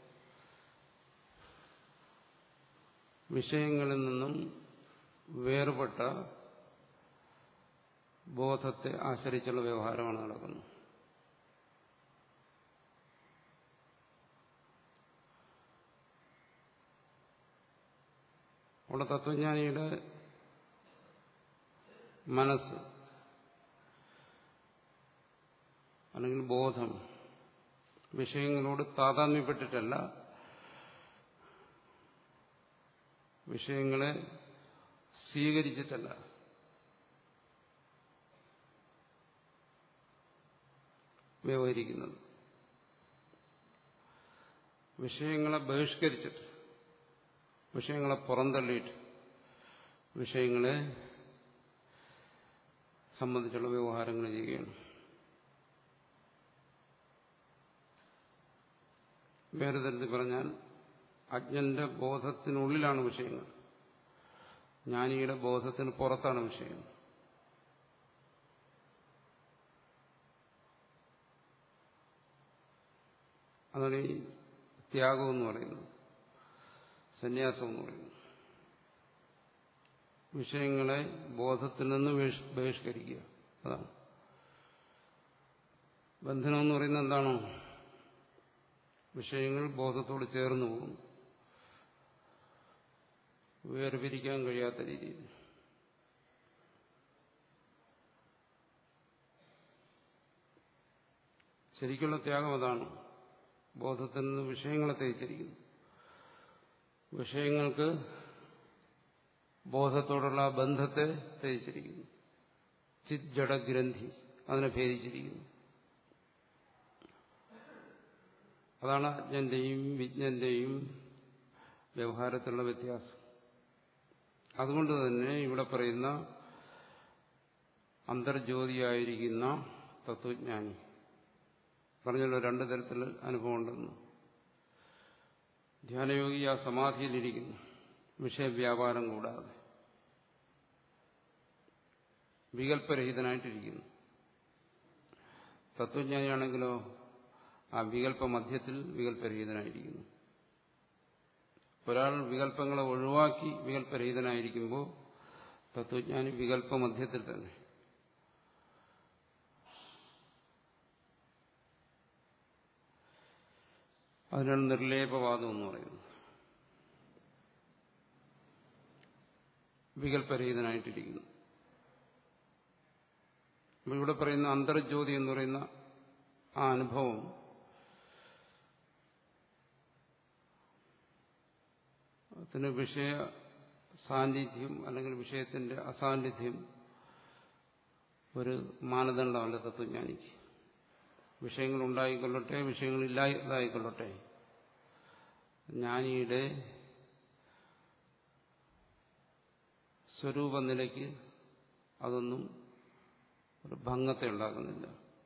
വിഷയങ്ങളിൽ നിന്നും വേർപെട്ട ബോധത്തെ ആശ്രയിച്ചുള്ള വ്യവഹാരമാണ് നടക്കുന്നത് അവിടെ തത്വജ്ഞാനിയുടെ മനസ്സ് അല്ലെങ്കിൽ ബോധം വിഷയങ്ങളോട് താതാത്മ്യപ്പെട്ടിട്ടല്ല വിഷയങ്ങളെ സ്വീകരിച്ചിട്ടല്ല വ്യവഹരിക്കുന്നത് വിഷയങ്ങളെ ബഹിഷ്കരിച്ചിട്ട് വിഷയങ്ങളെ പുറന്തള്ളിയിട്ട് വിഷയങ്ങളെ സംബന്ധിച്ചുള്ള വ്യവഹാരങ്ങൾ ചെയ്യുകയാണ് വേറെ തരത്തിൽ പറഞ്ഞാൽ അജ്ഞന്റെ ബോധത്തിനുള്ളിലാണ് വിഷയങ്ങൾ ജ്ഞാനിയുടെ ബോധത്തിന് പുറത്താണ് വിഷയങ്ങൾ അതാണ് ഈ ത്യാഗം എന്ന് പറയുന്നത് സന്യാസം എന്ന് പറയുന്നത് വിഷയങ്ങളെ ബോധത്തിൽ നിന്ന് ബഹിഷ്കരിക്കുക അതാണ് ബന്ധനം എന്ന് പറയുന്നത് എന്താണോ വിഷയങ്ങൾ ബോധത്തോട് ചേർന്ന് പോകുന്നു വേർപിരിക്കാൻ കഴിയാത്ത രീതിയിൽ ശരിക്കുള്ള ത്യാഗം അതാണ് ബോധത്തിൽ നിന്ന് വിഷയങ്ങളെ തേച്ചിരിക്കുന്നു വിഷയങ്ങൾക്ക് ബോധത്തോടുള്ള ബന്ധത്തെ തേച്ചിരിക്കുന്നു ചിത് ജഡഗ്രന്ഥി അതിനെ ഭേദിച്ചിരിക്കുന്നു അതാണ് അജ്ഞന്റെയും വിജ്ഞന്റെയും വ്യവഹാരത്തിലുള്ള വ്യത്യാസം അതുകൊണ്ട് തന്നെ ഇവിടെ പറയുന്ന അന്തർജ്യോതിയായിരിക്കുന്ന തത്വജ്ഞാനി പറഞ്ഞല്ലോ രണ്ടു തരത്തിൽ അനുഭവം ഉണ്ടെന്ന് ധ്യാനയോഗി ആ സമാധിയിലിരിക്കുന്നു വിഷയവ്യാപാരം കൂടാതെ വികല്പരഹിതനായിട്ടിരിക്കുന്നു തത്വജ്ഞാനിയാണെങ്കിലോ ആ വികല്പ മധ്യത്തിൽ വികല്പരഹിതനായിരിക്കുന്നു ഒരാൾ വികല്പങ്ങളെ ഒഴിവാക്കി വികല്പരഹിതനായിരിക്കുമ്പോൾ തത്വജ്ഞാനി വികല്പ മധ്യത്തിൽ തന്നെ അതിനാണ് നിർലേപവാദം എന്ന് പറയുന്നത് വികല്പരഹിതനായിട്ടിരിക്കുന്നു അപ്പൊ ഇവിടെ പറയുന്ന അന്തർജ്യോതി എന്ന് പറയുന്ന ആ അനുഭവം അതിന് വിഷയ സാന്നിധ്യം അല്ലെങ്കിൽ വിഷയത്തിന്റെ അസാന്നിധ്യം ഒരു മാനദണ്ഡമല്ല തത്വജ്ഞാനിക്ക് വിഷയങ്ങൾ ഉണ്ടായിക്കൊള്ളട്ടെ വിഷയങ്ങൾ ഇല്ലാതായിക്കൊള്ളട്ടെ ജ്ഞാനിയുടെ സ്വരൂപ നിലയ്ക്ക് അതൊന്നും ഒരു ഭംഗത്തെ ഉണ്ടാക്കുന്നില്ല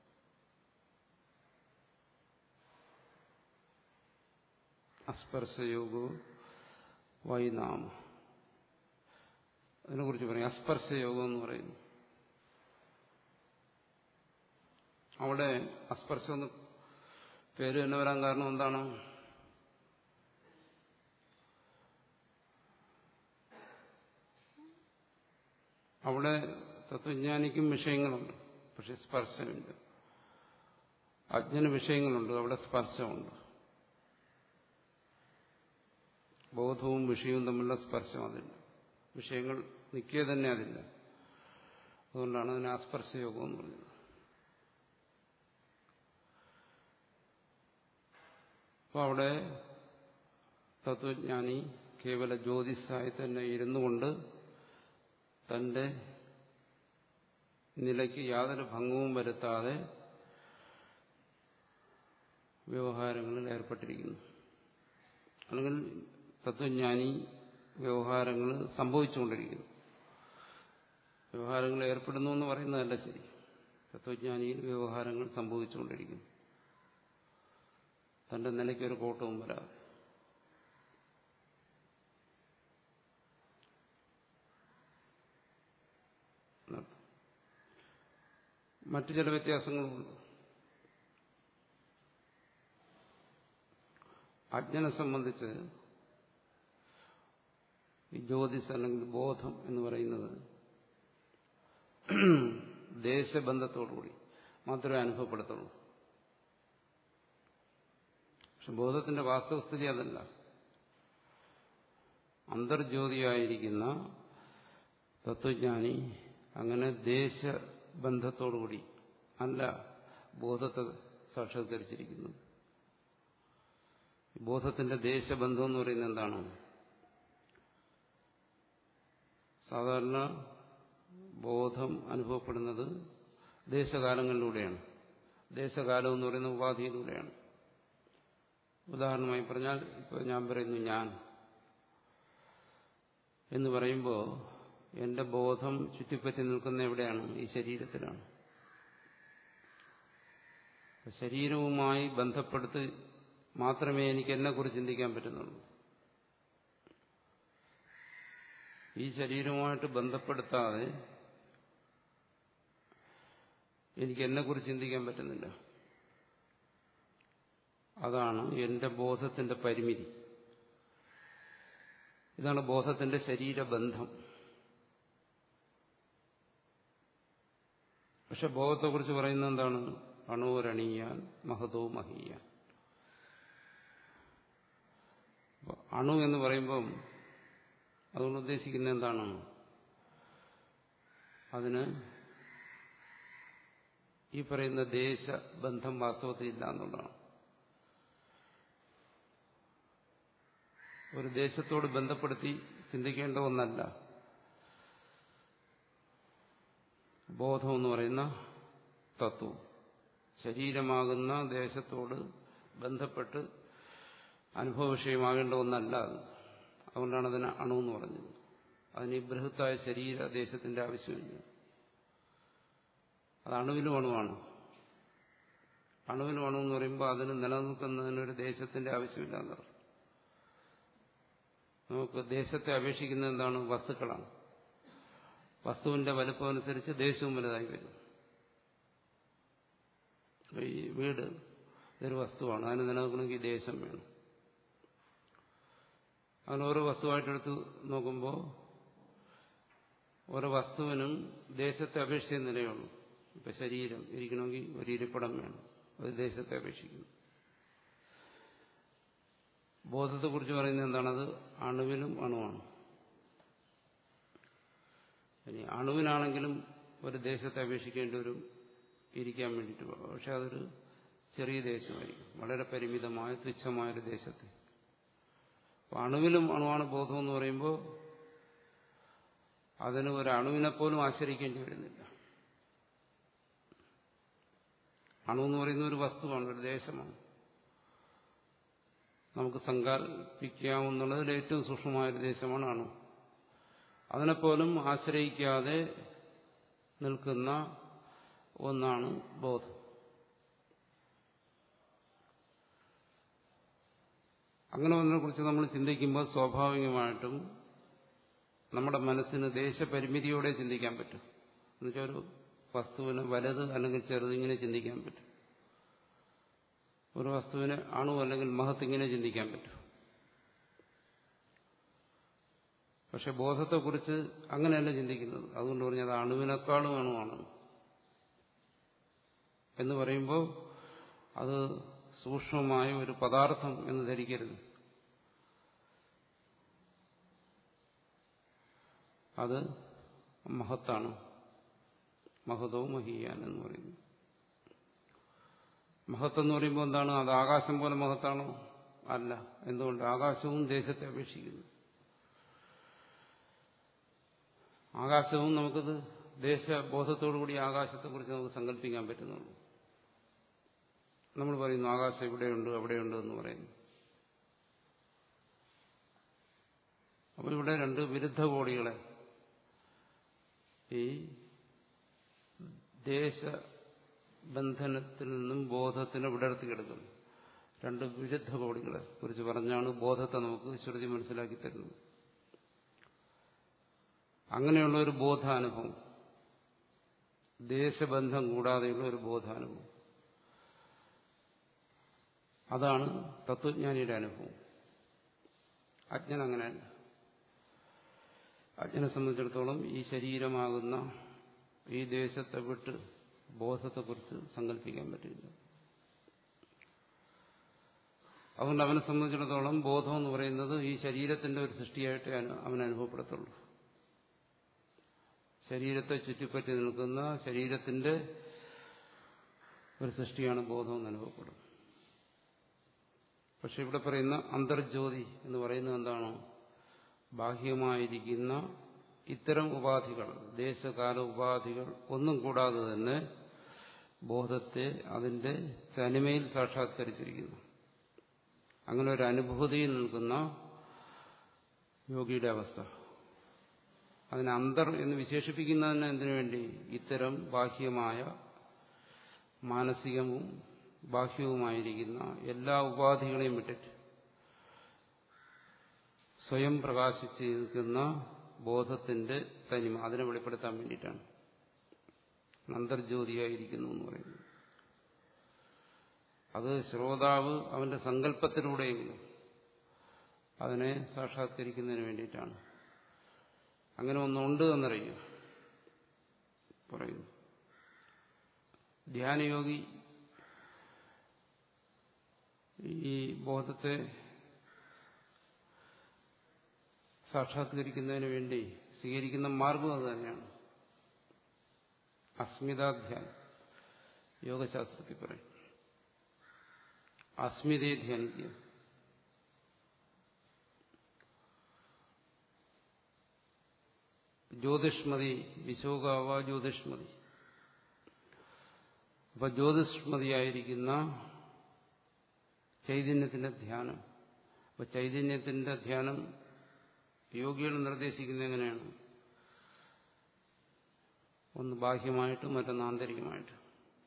അസ്പർശയോഗവും വൈനാമ അതിനെക്കുറിച്ച് പറയും അസ്പർശയോഗം എന്ന് പറയുന്നു അവിടെ അസ്പർശം എന്ന് പേര് തന്നെ വരാൻ കാരണം എന്താണ് അവിടെ തത്വജ്ഞാനിക്കും വിഷയങ്ങളുണ്ട് പക്ഷെ സ്പർശമില്ല അജ്ഞന് വിഷയങ്ങളുണ്ട് അവിടെ സ്പർശമുണ്ട് ബോധവും വിഷയവും തമ്മിലുള്ള സ്പർശം അതില്ല വിഷയങ്ങൾ നിൽക്കുക തന്നെ അതില്ല അതുകൊണ്ടാണ് അതിന് അസ്പർശയോഗം എന്ന് പറഞ്ഞത് അപ്പോൾ അവിടെ തത്വജ്ഞാനി കേവല ജ്യോതിസായി തന്നെ ഇരുന്നു കൊണ്ട് തന്റെ നിലയ്ക്ക് യാതൊരു ഭംഗവും വരുത്താതെ വ്യവഹാരങ്ങളിൽ ഏർപ്പെട്ടിരിക്കുന്നു അല്ലെങ്കിൽ തത്വജ്ഞാനി വ്യവഹാരങ്ങൾ സംഭവിച്ചുകൊണ്ടിരിക്കുന്നു വ്യവഹാരങ്ങൾ ഏർപ്പെടുന്നു എന്ന് പറയുന്നതല്ല ശരി തത്വജ്ഞാനിയിൽ വ്യവഹാരങ്ങൾ സംഭവിച്ചുകൊണ്ടിരിക്കുന്നു തന്റെ നിലയ്ക്കൊരു കോട്ടവും വരാതെ മറ്റു ചില വ്യത്യാസങ്ങളുമുണ്ട് അജ്ഞനെ സംബന്ധിച്ച് ഈ ജ്യോതിസ് അല്ലെങ്കിൽ ബോധം എന്ന് പറയുന്നത് ദേശബന്ധത്തോടുകൂടി മാത്രമേ അനുഭവപ്പെടുത്തുള്ളൂ പക്ഷെ ബോധത്തിന്റെ വാസ്തവസ്ഥിതി അതല്ല അന്തർജ്യോതിയായിരിക്കുന്ന തത്വജ്ഞാനി അങ്ങനെ ദേശബന്ധത്തോടുകൂടി അല്ല ബോധത്തെ സാക്ഷാത്കരിച്ചിരിക്കുന്നത് ബോധത്തിന്റെ ദേശബന്ധം എന്ന് പറയുന്നത് എന്താണ് സാധാരണ ബോധം അനുഭവപ്പെടുന്നത് ദേശകാലങ്ങളിലൂടെയാണ് ദേശകാലം എന്ന് പറയുന്ന ഉപാധിയിലൂടെയാണ് ഉദാഹരണമായി പറഞ്ഞാൽ ഇപ്പോൾ ഞാൻ പറയുന്നു ഞാൻ എന്ന് പറയുമ്പോൾ എന്റെ ബോധം ചുറ്റിപ്പറ്റി നിൽക്കുന്ന എവിടെയാണ് ഈ ശരീരത്തിലാണ് ശരീരവുമായി ബന്ധപ്പെടുത്തി മാത്രമേ എനിക്ക് എന്നെക്കുറിച്ച് ചിന്തിക്കാൻ പറ്റുന്നുള്ളൂ ഈ ശരീരവുമായിട്ട് ബന്ധപ്പെടുത്താതെ എനിക്ക് എന്നെക്കുറിച്ച് ചിന്തിക്കാൻ പറ്റുന്നില്ല അതാണ് എന്റെ ബോധത്തിന്റെ പരിമിതി ഇതാണ് ബോധത്തിന്റെ ശരീരബന്ധം പക്ഷെ ബോധത്തെക്കുറിച്ച് പറയുന്നത് എന്താണ് അണുവരണീയാൻ മഹതോ മഹീയാൻ അണു എന്ന് പറയുമ്പം അതുകൊണ്ട് ഉദ്ദേശിക്കുന്നത് എന്താണ് അതിന് ഈ പറയുന്ന ദേശബന്ധം വാസ്തവത്തിൽ ഇല്ല എന്നുള്ളതാണ് ഒരു ദേശത്തോട് ബന്ധപ്പെടുത്തി ചിന്തിക്കേണ്ട ഒന്നല്ല ബോധം എന്ന് പറയുന്ന തത്വം ശരീരമാകുന്ന ദേശത്തോട് ബന്ധപ്പെട്ട് അനുഭവ വിഷയമാകേണ്ട ഒന്നല്ല അത് അതുകൊണ്ടാണ് അതിന് അണു എന്ന് പറഞ്ഞത് അതിന് ഈ ബൃഹത്തായ ശരീര ദേശത്തിന്റെ ആവശ്യമില്ല അത് അണുവിലും അണുവാണ് അണുവിലും അണു എന്ന് പറയുമ്പോൾ അതിന് നിലനിൽക്കുന്നതിനൊരു ദേശത്തിന്റെ ആവശ്യമില്ല എന്നർത്ഥം നമുക്ക് ദേശത്തെ അപേക്ഷിക്കുന്ന എന്താണ് വസ്തുക്കളാണ് വസ്തുവിന്റെ വലുപ്പം അനുസരിച്ച് ദേശവും വലുതായി വരും ഈ വീട് ഇതൊരു വസ്തുവാണ് അതിന് നിലനിൽക്കണമെങ്കിൽ ദേശം വേണം അങ്ങനെ ഓരോ വസ്തുവായിട്ടെടുത്ത് നോക്കുമ്പോൾ ഓരോ വസ്തുവിനും ദേശത്തെ അപേക്ഷിച്ച നിലയുള്ളൂ ഇപ്പൊ ശരീരം ഇരിക്കണമെങ്കിൽ ഒരു ഇരിപ്പിടം വേണം അത് ദേശത്തെ അപേക്ഷിക്കുന്നു ബോധത്തെക്കുറിച്ച് പറയുന്നത് എന്താണത് അണുവിനും അണുവാണ് ഇനി അണുവിനാണെങ്കിലും ഒരു ദേശത്തെ അപേക്ഷിക്കേണ്ടി വരും ഇരിക്കാൻ വേണ്ടിയിട്ട് പക്ഷെ അതൊരു ചെറിയ ദേശമായിരിക്കും വളരെ പരിമിതമായ തുച്ഛമായൊരു ദേശത്തെ അപ്പൊ അണുവിലും അണുവാണ് ബോധം എന്ന് പറയുമ്പോൾ അതിന് ഒരു അണുവിനെ പോലും ആശ്രയിക്കേണ്ടി വരുന്നില്ല അണു എന്ന് പറയുന്ന ഒരു വസ്തുവാണ് ഒരു ദേശമാണ് നമുക്ക് സങ്കല്പിക്കാവുന്നതിൽ ഏറ്റവും സൂക്ഷ്മമായൊരു ദേശമാണ് അണു അതിനെപ്പോലും ആശ്രയിക്കാതെ നിൽക്കുന്ന ഒന്നാണ് ബോധം അങ്ങനെ ഒന്നിനെക്കുറിച്ച് നമ്മൾ ചിന്തിക്കുമ്പോൾ സ്വാഭാവികമായിട്ടും നമ്മുടെ മനസ്സിന് ദേശപരിമിതിയോടെ ചിന്തിക്കാൻ പറ്റും എന്നുവെച്ചാൽ ഒരു വസ്തുവിന് വലുത് അല്ലെങ്കിൽ ചെറുത് ഇങ്ങനെ ചിന്തിക്കാൻ പറ്റും ഒരു വസ്തുവിന് അണു അല്ലെങ്കിൽ മഹത്ത് ഇങ്ങനെ ചിന്തിക്കാൻ പറ്റും പക്ഷെ ബോധത്തെക്കുറിച്ച് അങ്ങനെയല്ല ചിന്തിക്കുന്നത് അതുകൊണ്ട് പറഞ്ഞത് അണുവിനേക്കാളും അണുവാണ് എന്ന് പറയുമ്പോൾ അത് സൂക്ഷ്മമായ ഒരു പദാർത്ഥം എന്ന് ധരിക്കരുത് അത് മഹത്താണ് മഹതോ മഹീയാൻ എന്ന് പറയുന്നു മഹത്ത് എന്ന് പറയുമ്പോൾ എന്താണ് അത് ആകാശം പോലെ മഹത്താണോ അല്ല എന്തുകൊണ്ട് ആകാശവും ദേശത്തെ അപേക്ഷിക്കുന്നു ആകാശവും നമുക്കത് ദേശബോധത്തോടുകൂടി ആകാശത്തെക്കുറിച്ച് നമുക്ക് സങ്കല്പിക്കാൻ പറ്റുന്നുള്ളൂ നമ്മൾ പറയുന്നു ആകാശം ഇവിടെയുണ്ട് അവിടെയുണ്ട് എന്ന് പറയുന്നു അപ്പോൾ ഇവിടെ രണ്ട് വിരുദ്ധ കോടികളെ ഈ ദേശബന്ധനത്തിൽ നിന്നും ബോധത്തിന് വിടർത്തി കിടക്കുന്നു രണ്ട് വിരുദ്ധ കോടികളെ കുറിച്ച് പറഞ്ഞാണ് ബോധത്തെ നമുക്ക് ശ്രുതി മനസ്സിലാക്കി തരുന്നത് അങ്ങനെയുള്ള ഒരു ബോധാനുഭവം ദേശബന്ധം കൂടാതെയുള്ള ഒരു ബോധാനുഭവം അതാണ് തത്വജ്ഞാനിയുടെ അനുഭവം അജ്ഞൻ അങ്ങനെയല്ല അജ്ഞനെ സംബന്ധിച്ചിടത്തോളം ഈ ശരീരമാകുന്ന ഈ ദേശത്തെ വിട്ട് ബോധത്തെക്കുറിച്ച് സങ്കല്പിക്കാൻ പറ്റില്ല അതുകൊണ്ട് അവനെ സംബന്ധിച്ചിടത്തോളം ബോധം എന്ന് പറയുന്നത് ഈ ശരീരത്തിന്റെ ഒരു സൃഷ്ടിയായിട്ടേ അവൻ അനുഭവപ്പെടത്തുള്ളൂ ശരീരത്തെ ചുറ്റിപ്പറ്റി നിൽക്കുന്ന ശരീരത്തിന്റെ ഒരു സൃഷ്ടിയാണ് ബോധം എന്ന് അനുഭവപ്പെടും പക്ഷെ ഇവിടെ പറയുന്ന അന്തർജ്യോതി എന്ന് പറയുന്നത് എന്താണോ ബാഹ്യമായിരിക്കുന്ന ഇത്തരം ഉപാധികൾ ദേശകാല ഉപാധികൾ ഒന്നും കൂടാതെ തന്നെ ബോധത്തെ അതിന്റെ തനിമയിൽ സാക്ഷാത്കരിച്ചിരിക്കുന്നു അങ്ങനെ ഒരു അനുഭൂതിയിൽ നിൽക്കുന്ന യോഗിയുടെ അവസ്ഥ അതിനെ അന്തർ എന്ന് വിശേഷിപ്പിക്കുന്നതിന് എന്തിനു വേണ്ടി ഇത്തരം ബാഹ്യമായ മാനസികവും ബാഹ്യവുമായിരിക്കുന്ന എല്ലാ ഉപാധികളെയും വിട്ടിട്ട് സ്വയം പ്രകാശിച്ച് നിൽക്കുന്ന ബോധത്തിന്റെ തനിമ അതിനെ വെളിപ്പെടുത്താൻ വേണ്ടിയിട്ടാണ് അന്തർജ്യോതിയായിരിക്കുന്നു എന്ന് പറയുന്നത് അത് ശ്രോതാവ് അവന്റെ സങ്കല്പത്തിലൂടെയെങ്കിലും അതിനെ സാക്ഷാത്കരിക്കുന്നതിന് വേണ്ടിയിട്ടാണ് അങ്ങനെ ഒന്നുണ്ട് എന്നറിയുക പറയുന്നു ധ്യാനയോഗി ഈ ബോധത്തെ സാക്ഷാത്കരിക്കുന്നതിന് വേണ്ടി സ്വീകരിക്കുന്ന മാർഗം അത് തന്നെയാണ് അസ്മിതാധ്യാനം യോഗശാസ്ത്രത്തിൽ പറയും അസ്മിതയെ ധ്യാനിക്കുക ജ്യോതിഷ്മതി വിശോകാവ ജ്യോതിഷ്മതി അപ്പൊ ജ്യോതിഷ്മതിയായിരിക്കുന്ന ചൈതന്യത്തിന്റെ ധ്യാനം അപ്പൊ ചൈതന്യത്തിന്റെ ധ്യാനം യോഗികൾ നിർദ്ദേശിക്കുന്നത് എങ്ങനെയാണ് ഒന്ന് ബാഹ്യമായിട്ടും മറ്റൊന്ന് ആന്തരികമായിട്ടും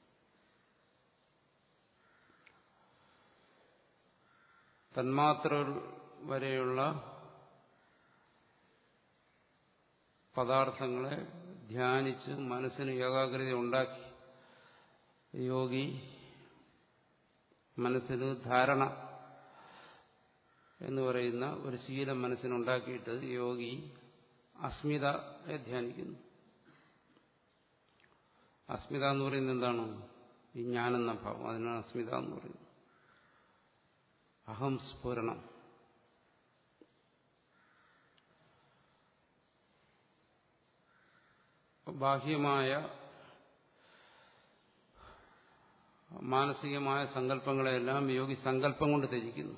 തന്മാത്രകൾ വരെയുള്ള പദാർത്ഥങ്ങളെ ധ്യാനിച്ച് മനസ്സിന് ഏകാഗ്രത ഉണ്ടാക്കി യോഗി മനസ്സിന് ധാരണ എന്ന് പറയുന്ന ഒരു ശീലം മനസ്സിനുണ്ടാക്കിയിട്ട് യോഗി അസ്മിതയെ ധ്യാനിക്കുന്നു അസ്മിത എന്ന് പറയുന്നത് എന്താണ് ഈ ഞാനെന്ന ഭാവം അതിനാണ് അസ്മിത എന്ന് പറയുന്നത് അഹം സ്ഫുരണം ബാഹ്യമായ മാനസികമായ സങ്കല്പങ്ങളെല്ലാം യോഗി സങ്കല്പം കൊണ്ട് ത്യജിക്കുന്നു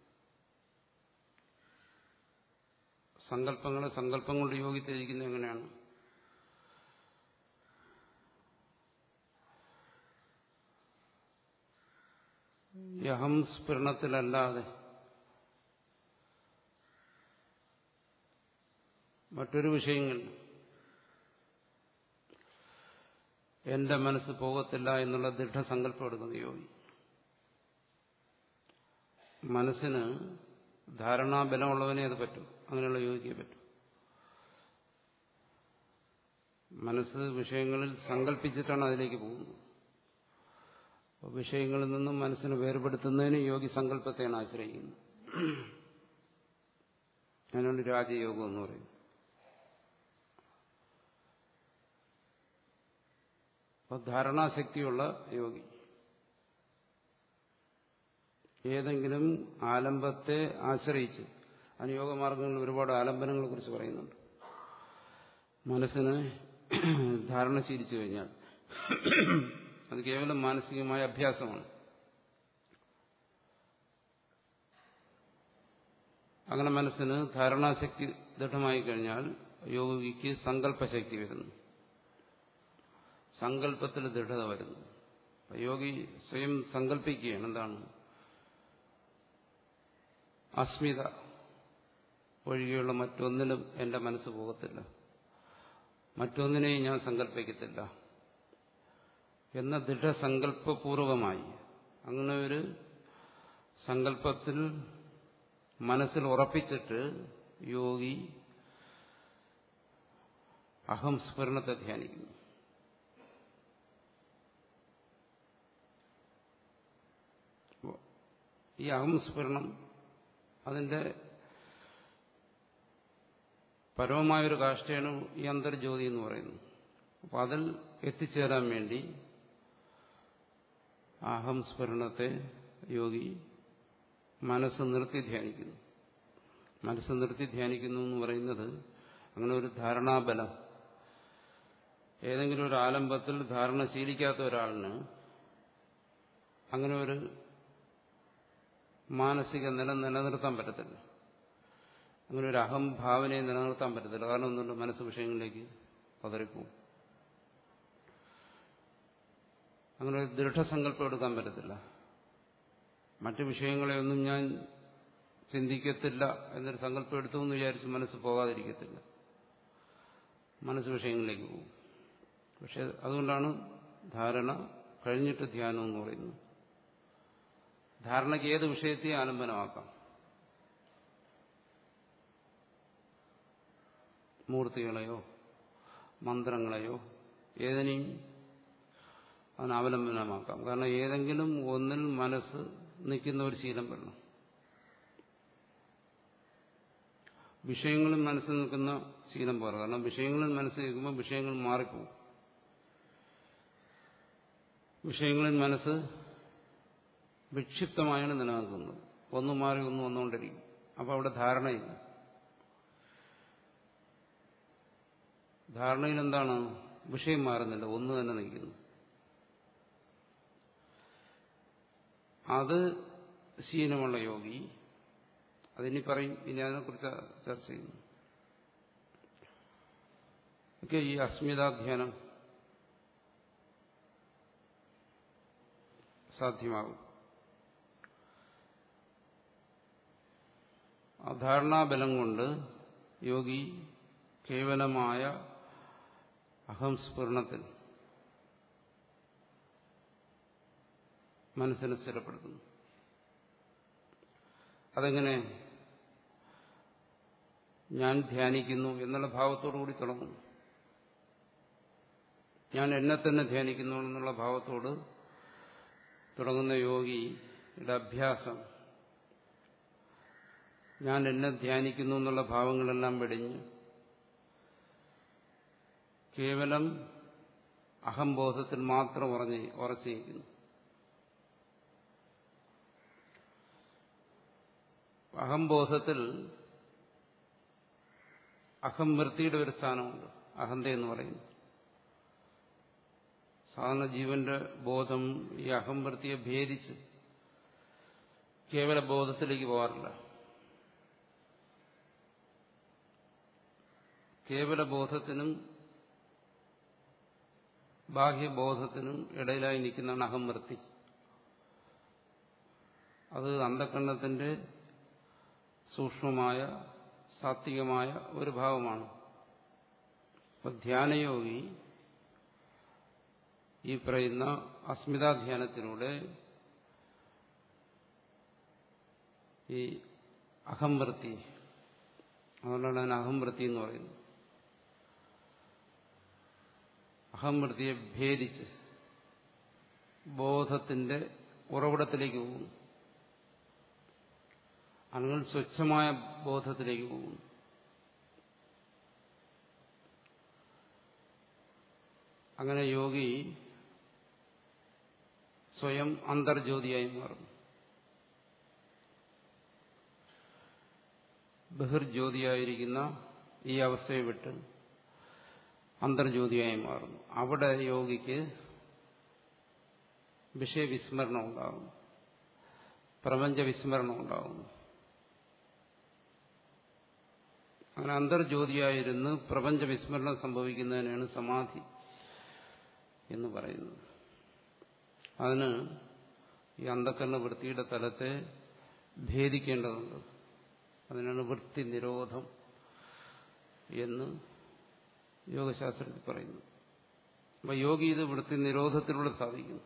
സങ്കല്പങ്ങളെ സങ്കല്പം കൊണ്ട് യോഗി ത്യജിക്കുന്നത് എങ്ങനെയാണ് യഹം സ്ഫുരണത്തിലല്ലാതെ മറ്റൊരു വിഷയങ്ങളിൽ എന്റെ മനസ്സ് പോകത്തില്ല എന്നുള്ള ദൃഢസങ്കല്പം എടുക്കുന്ന യോഗി മനസ്സിന് ധാരണാബലമുള്ളവനെ അത് പറ്റും അങ്ങനെയുള്ള യോഗിക്കേ പറ്റും മനസ്സ് വിഷയങ്ങളിൽ സങ്കല്പിച്ചിട്ടാണ് അതിലേക്ക് പോകുന്നത് വിഷയങ്ങളിൽ നിന്നും മനസ്സിനെ വേർപെടുത്തുന്നതിന് യോഗി സങ്കല്പത്തെയാണ് ആശ്രയിക്കുന്നത് അതിനാണ് രാജയോഗം എന്ന് പറയുന്നത് അപ്പോൾ ധാരണാശക്തിയുള്ള യോഗി ഏതെങ്കിലും ആലംബത്തെ ആശ്രയിച്ച് അനുയോഗമാർഗങ്ങളിൽ ഒരുപാട് ആലംബനങ്ങളെ കുറിച്ച് പറയുന്നുണ്ട് മനസ്സിന് ധാരണ ശീലിച്ചു കഴിഞ്ഞാൽ അത് കേവലം മാനസികമായ അഭ്യാസമാണ് അങ്ങനെ മനസ്സിന് ധാരണാശക്തി ദൃഢമായി കഴിഞ്ഞാൽ യോഗിക്ക് സങ്കല്പശക്തി വരുന്നു സങ്കല്പത്തിൽ ദൃഢത വരുന്നു യോഗി സ്വയം സങ്കല്പിക്കുകയാണ് എന്താണ് അസ്മിത ഒഴികെയുള്ള മറ്റൊന്നിലും എന്റെ മനസ്സ് പോകത്തില്ല മറ്റൊന്നിനെയും ഞാൻ സങ്കല്പിക്കത്തില്ല എന്ന ദൃഢസങ്കല്പപൂർവമായി അങ്ങനെ ഒരു സങ്കല്പത്തിൽ മനസ്സിൽ ഉറപ്പിച്ചിട്ട് യോഗി അഹം സ്ഫുരണത്തെ ധ്യാനിക്കുന്നു ഈ അഹം സ്ഫുരണം അതിന്റെ പരമമായൊരു കാഷ്ടയാണ് ഈ അന്തർജ്യോതി എന്ന് പറയുന്നത് അപ്പൊ അതിൽ എത്തിച്ചേരാൻ വേണ്ടി അഹം സ്ഫുരണത്തെ യോഗി മനസ്സ് നിർത്തി ധ്യാനിക്കുന്നു മനസ്സ് നിർത്തി ധ്യാനിക്കുന്നു എന്ന് പറയുന്നത് അങ്ങനെ ഒരു ധാരണാബലം ഏതെങ്കിലും ഒരു ആലംബത്തിൽ ധാരണ ശീലിക്കാത്ത ഒരാളിന് അങ്ങനെ ഒരു മാനസിക നില നിലനിർത്താൻ പറ്റത്തില്ല അങ്ങനെ ഒരു അഹംഭാവനയെ നിലനിർത്താൻ പറ്റത്തില്ല കാരണം ഒന്നുകൊണ്ട് മനസ്സ് വിഷയങ്ങളിലേക്ക് പതറിപ്പോവും അങ്ങനെ ഒരു ദൃഢസങ്കല്പം എടുക്കാൻ പറ്റത്തില്ല മറ്റു വിഷയങ്ങളെയൊന്നും ഞാൻ ചിന്തിക്കത്തില്ല എന്നൊരു സങ്കല്പം എടുത്തു എന്ന് വിചാരിച്ച് മനസ്സ് പോകാതിരിക്കത്തില്ല മനസ്സ് വിഷയങ്ങളിലേക്ക് പോകും പക്ഷെ അതുകൊണ്ടാണ് ധാരണ കഴിഞ്ഞിട്ട് ധ്യാനം എന്ന് പറയുന്നത് ധാരണയ്ക്ക് ഏത് വിഷയത്തെയും ആലംബനമാക്കാം മൂർത്തികളെയോ മന്ത്രങ്ങളെയോ ഏതിനെയും അതിന് അവലംബനമാക്കാം കാരണം ഏതെങ്കിലും ഒന്നിൽ മനസ്സ് നിൽക്കുന്ന ഒരു ശീലം വരണം വിഷയങ്ങളിൽ മനസ്സിൽ നിൽക്കുന്ന ശീലം പോരാ കാരണം വിഷയങ്ങളിൽ മനസ്സ് നിൽക്കുമ്പോൾ വിഷയങ്ങൾ മാറിപ്പോകും വിഷയങ്ങളിൽ മനസ്സ് വിക്ഷിപ്തമായാണ് നിലനിൽക്കുന്നത് ഒന്ന് മാറി ഒന്ന് വന്നുകൊണ്ടിരിക്കും അപ്പോൾ അവിടെ ധാരണയില്ല ധാരണയിൽ എന്താണ് വിഷയം മാറുന്നില്ല ഒന്ന് തന്നെ നിൽക്കുന്നു അത് ശീലമുള്ള യോഗി അതിനി പറയും ഇനി അതിനെക്കുറിച്ച് ചർച്ച ചെയ്യുന്നു ഒക്കെ ഈ അസ്മിതാധ്യാനം സാധ്യമാകും അധാരണാബലം കൊണ്ട് യോഗി കേവലമായ അഹംസ്ഫുരണത്തിൽ മനസ്സിനെ സ്ഥിരപ്പെടുത്തുന്നു അതെങ്ങനെ ഞാൻ ധ്യാനിക്കുന്നു എന്നുള്ള ഭാവത്തോടു കൂടി തുടങ്ങുന്നു ഞാൻ എന്നെ തന്നെ ധ്യാനിക്കുന്നു എന്നുള്ള ഭാവത്തോട് തുടങ്ങുന്ന യോഗിയുടെ അഭ്യാസം ഞാൻ എന്നെ ധ്യാനിക്കുന്നു എന്നുള്ള ഭാവങ്ങളെല്ലാം വെടിഞ്ഞ് കേവലം അഹംബോധത്തിൽ മാത്രം ഉറഞ്ഞ് ഉറച്ചിരിക്കുന്നു അഹംബോധത്തിൽ അഹംവൃത്തിയുടെ ഒരു സ്ഥാനമുണ്ട് അഹന്ത എന്ന് പറയുന്നു സാധാരണ ജീവന്റെ ബോധം ഈ അഹംവൃത്തിയെ ഭേദിച്ച് കേവല ബോധത്തിലേക്ക് പോകാറില്ല കേവല ബോധത്തിനും ബാഹ്യബോധത്തിനും ഇടയിലായി നിൽക്കുന്നതാണ് അഹംവൃത്തി അത് അന്ധക്കണ്ണത്തിന്റെ സൂക്ഷ്മമായ സാത്വികമായ ഒരു ഭാവമാണ് അപ്പൊ ധ്യാനയോഗി ഈ പറയുന്ന അസ്മിതാധ്യാനത്തിലൂടെ ഈ അഹംവൃത്തി അതുകൊണ്ടാണ് അതിന് അഹംവൃത്തി എന്ന് പറയുന്നത് അഹംവൃത്തിയെ ഭേദിച്ച് ബോധത്തിന്റെ ഉറവിടത്തിലേക്ക് പോകുന്നു അല്ലെങ്കിൽ സ്വച്ഛമായ ബോധത്തിലേക്ക് പോകുന്നു അങ്ങനെ യോഗി സ്വയം അന്തർജ്യോതിയായി മാറും ബഹിർജ്യോതിയായിരിക്കുന്ന ഈ അവസ്ഥയെ വിട്ട് അന്തർജ്യോതിയായി മാറുന്നു അവിടെ യോഗിക്ക് വിഷയവിസ്മരണം ഉണ്ടാകും പ്രപഞ്ച വിസ്മരണം ഉണ്ടാകുന്നു അങ്ങനെ അന്തർജ്യോതിയായിരുന്ന് പ്രപഞ്ച വിസ്മരണം സംഭവിക്കുന്നതിനാണ് സമാധി എന്ന് പറയുന്നത് അതിന് ഈ അന്ധക്കരണ വൃത്തിയുടെ തലത്തെ ഭേദിക്കേണ്ടതുണ്ട് അതിനാണ് വൃത്തി നിരോധം എന്ന് യോഗശാസ്ത്രത്തിൽ പറയുന്നു അപ്പൊ യോഗി ഇത് വൃത്തി നിരോധത്തിലൂടെ സാധിക്കുന്നു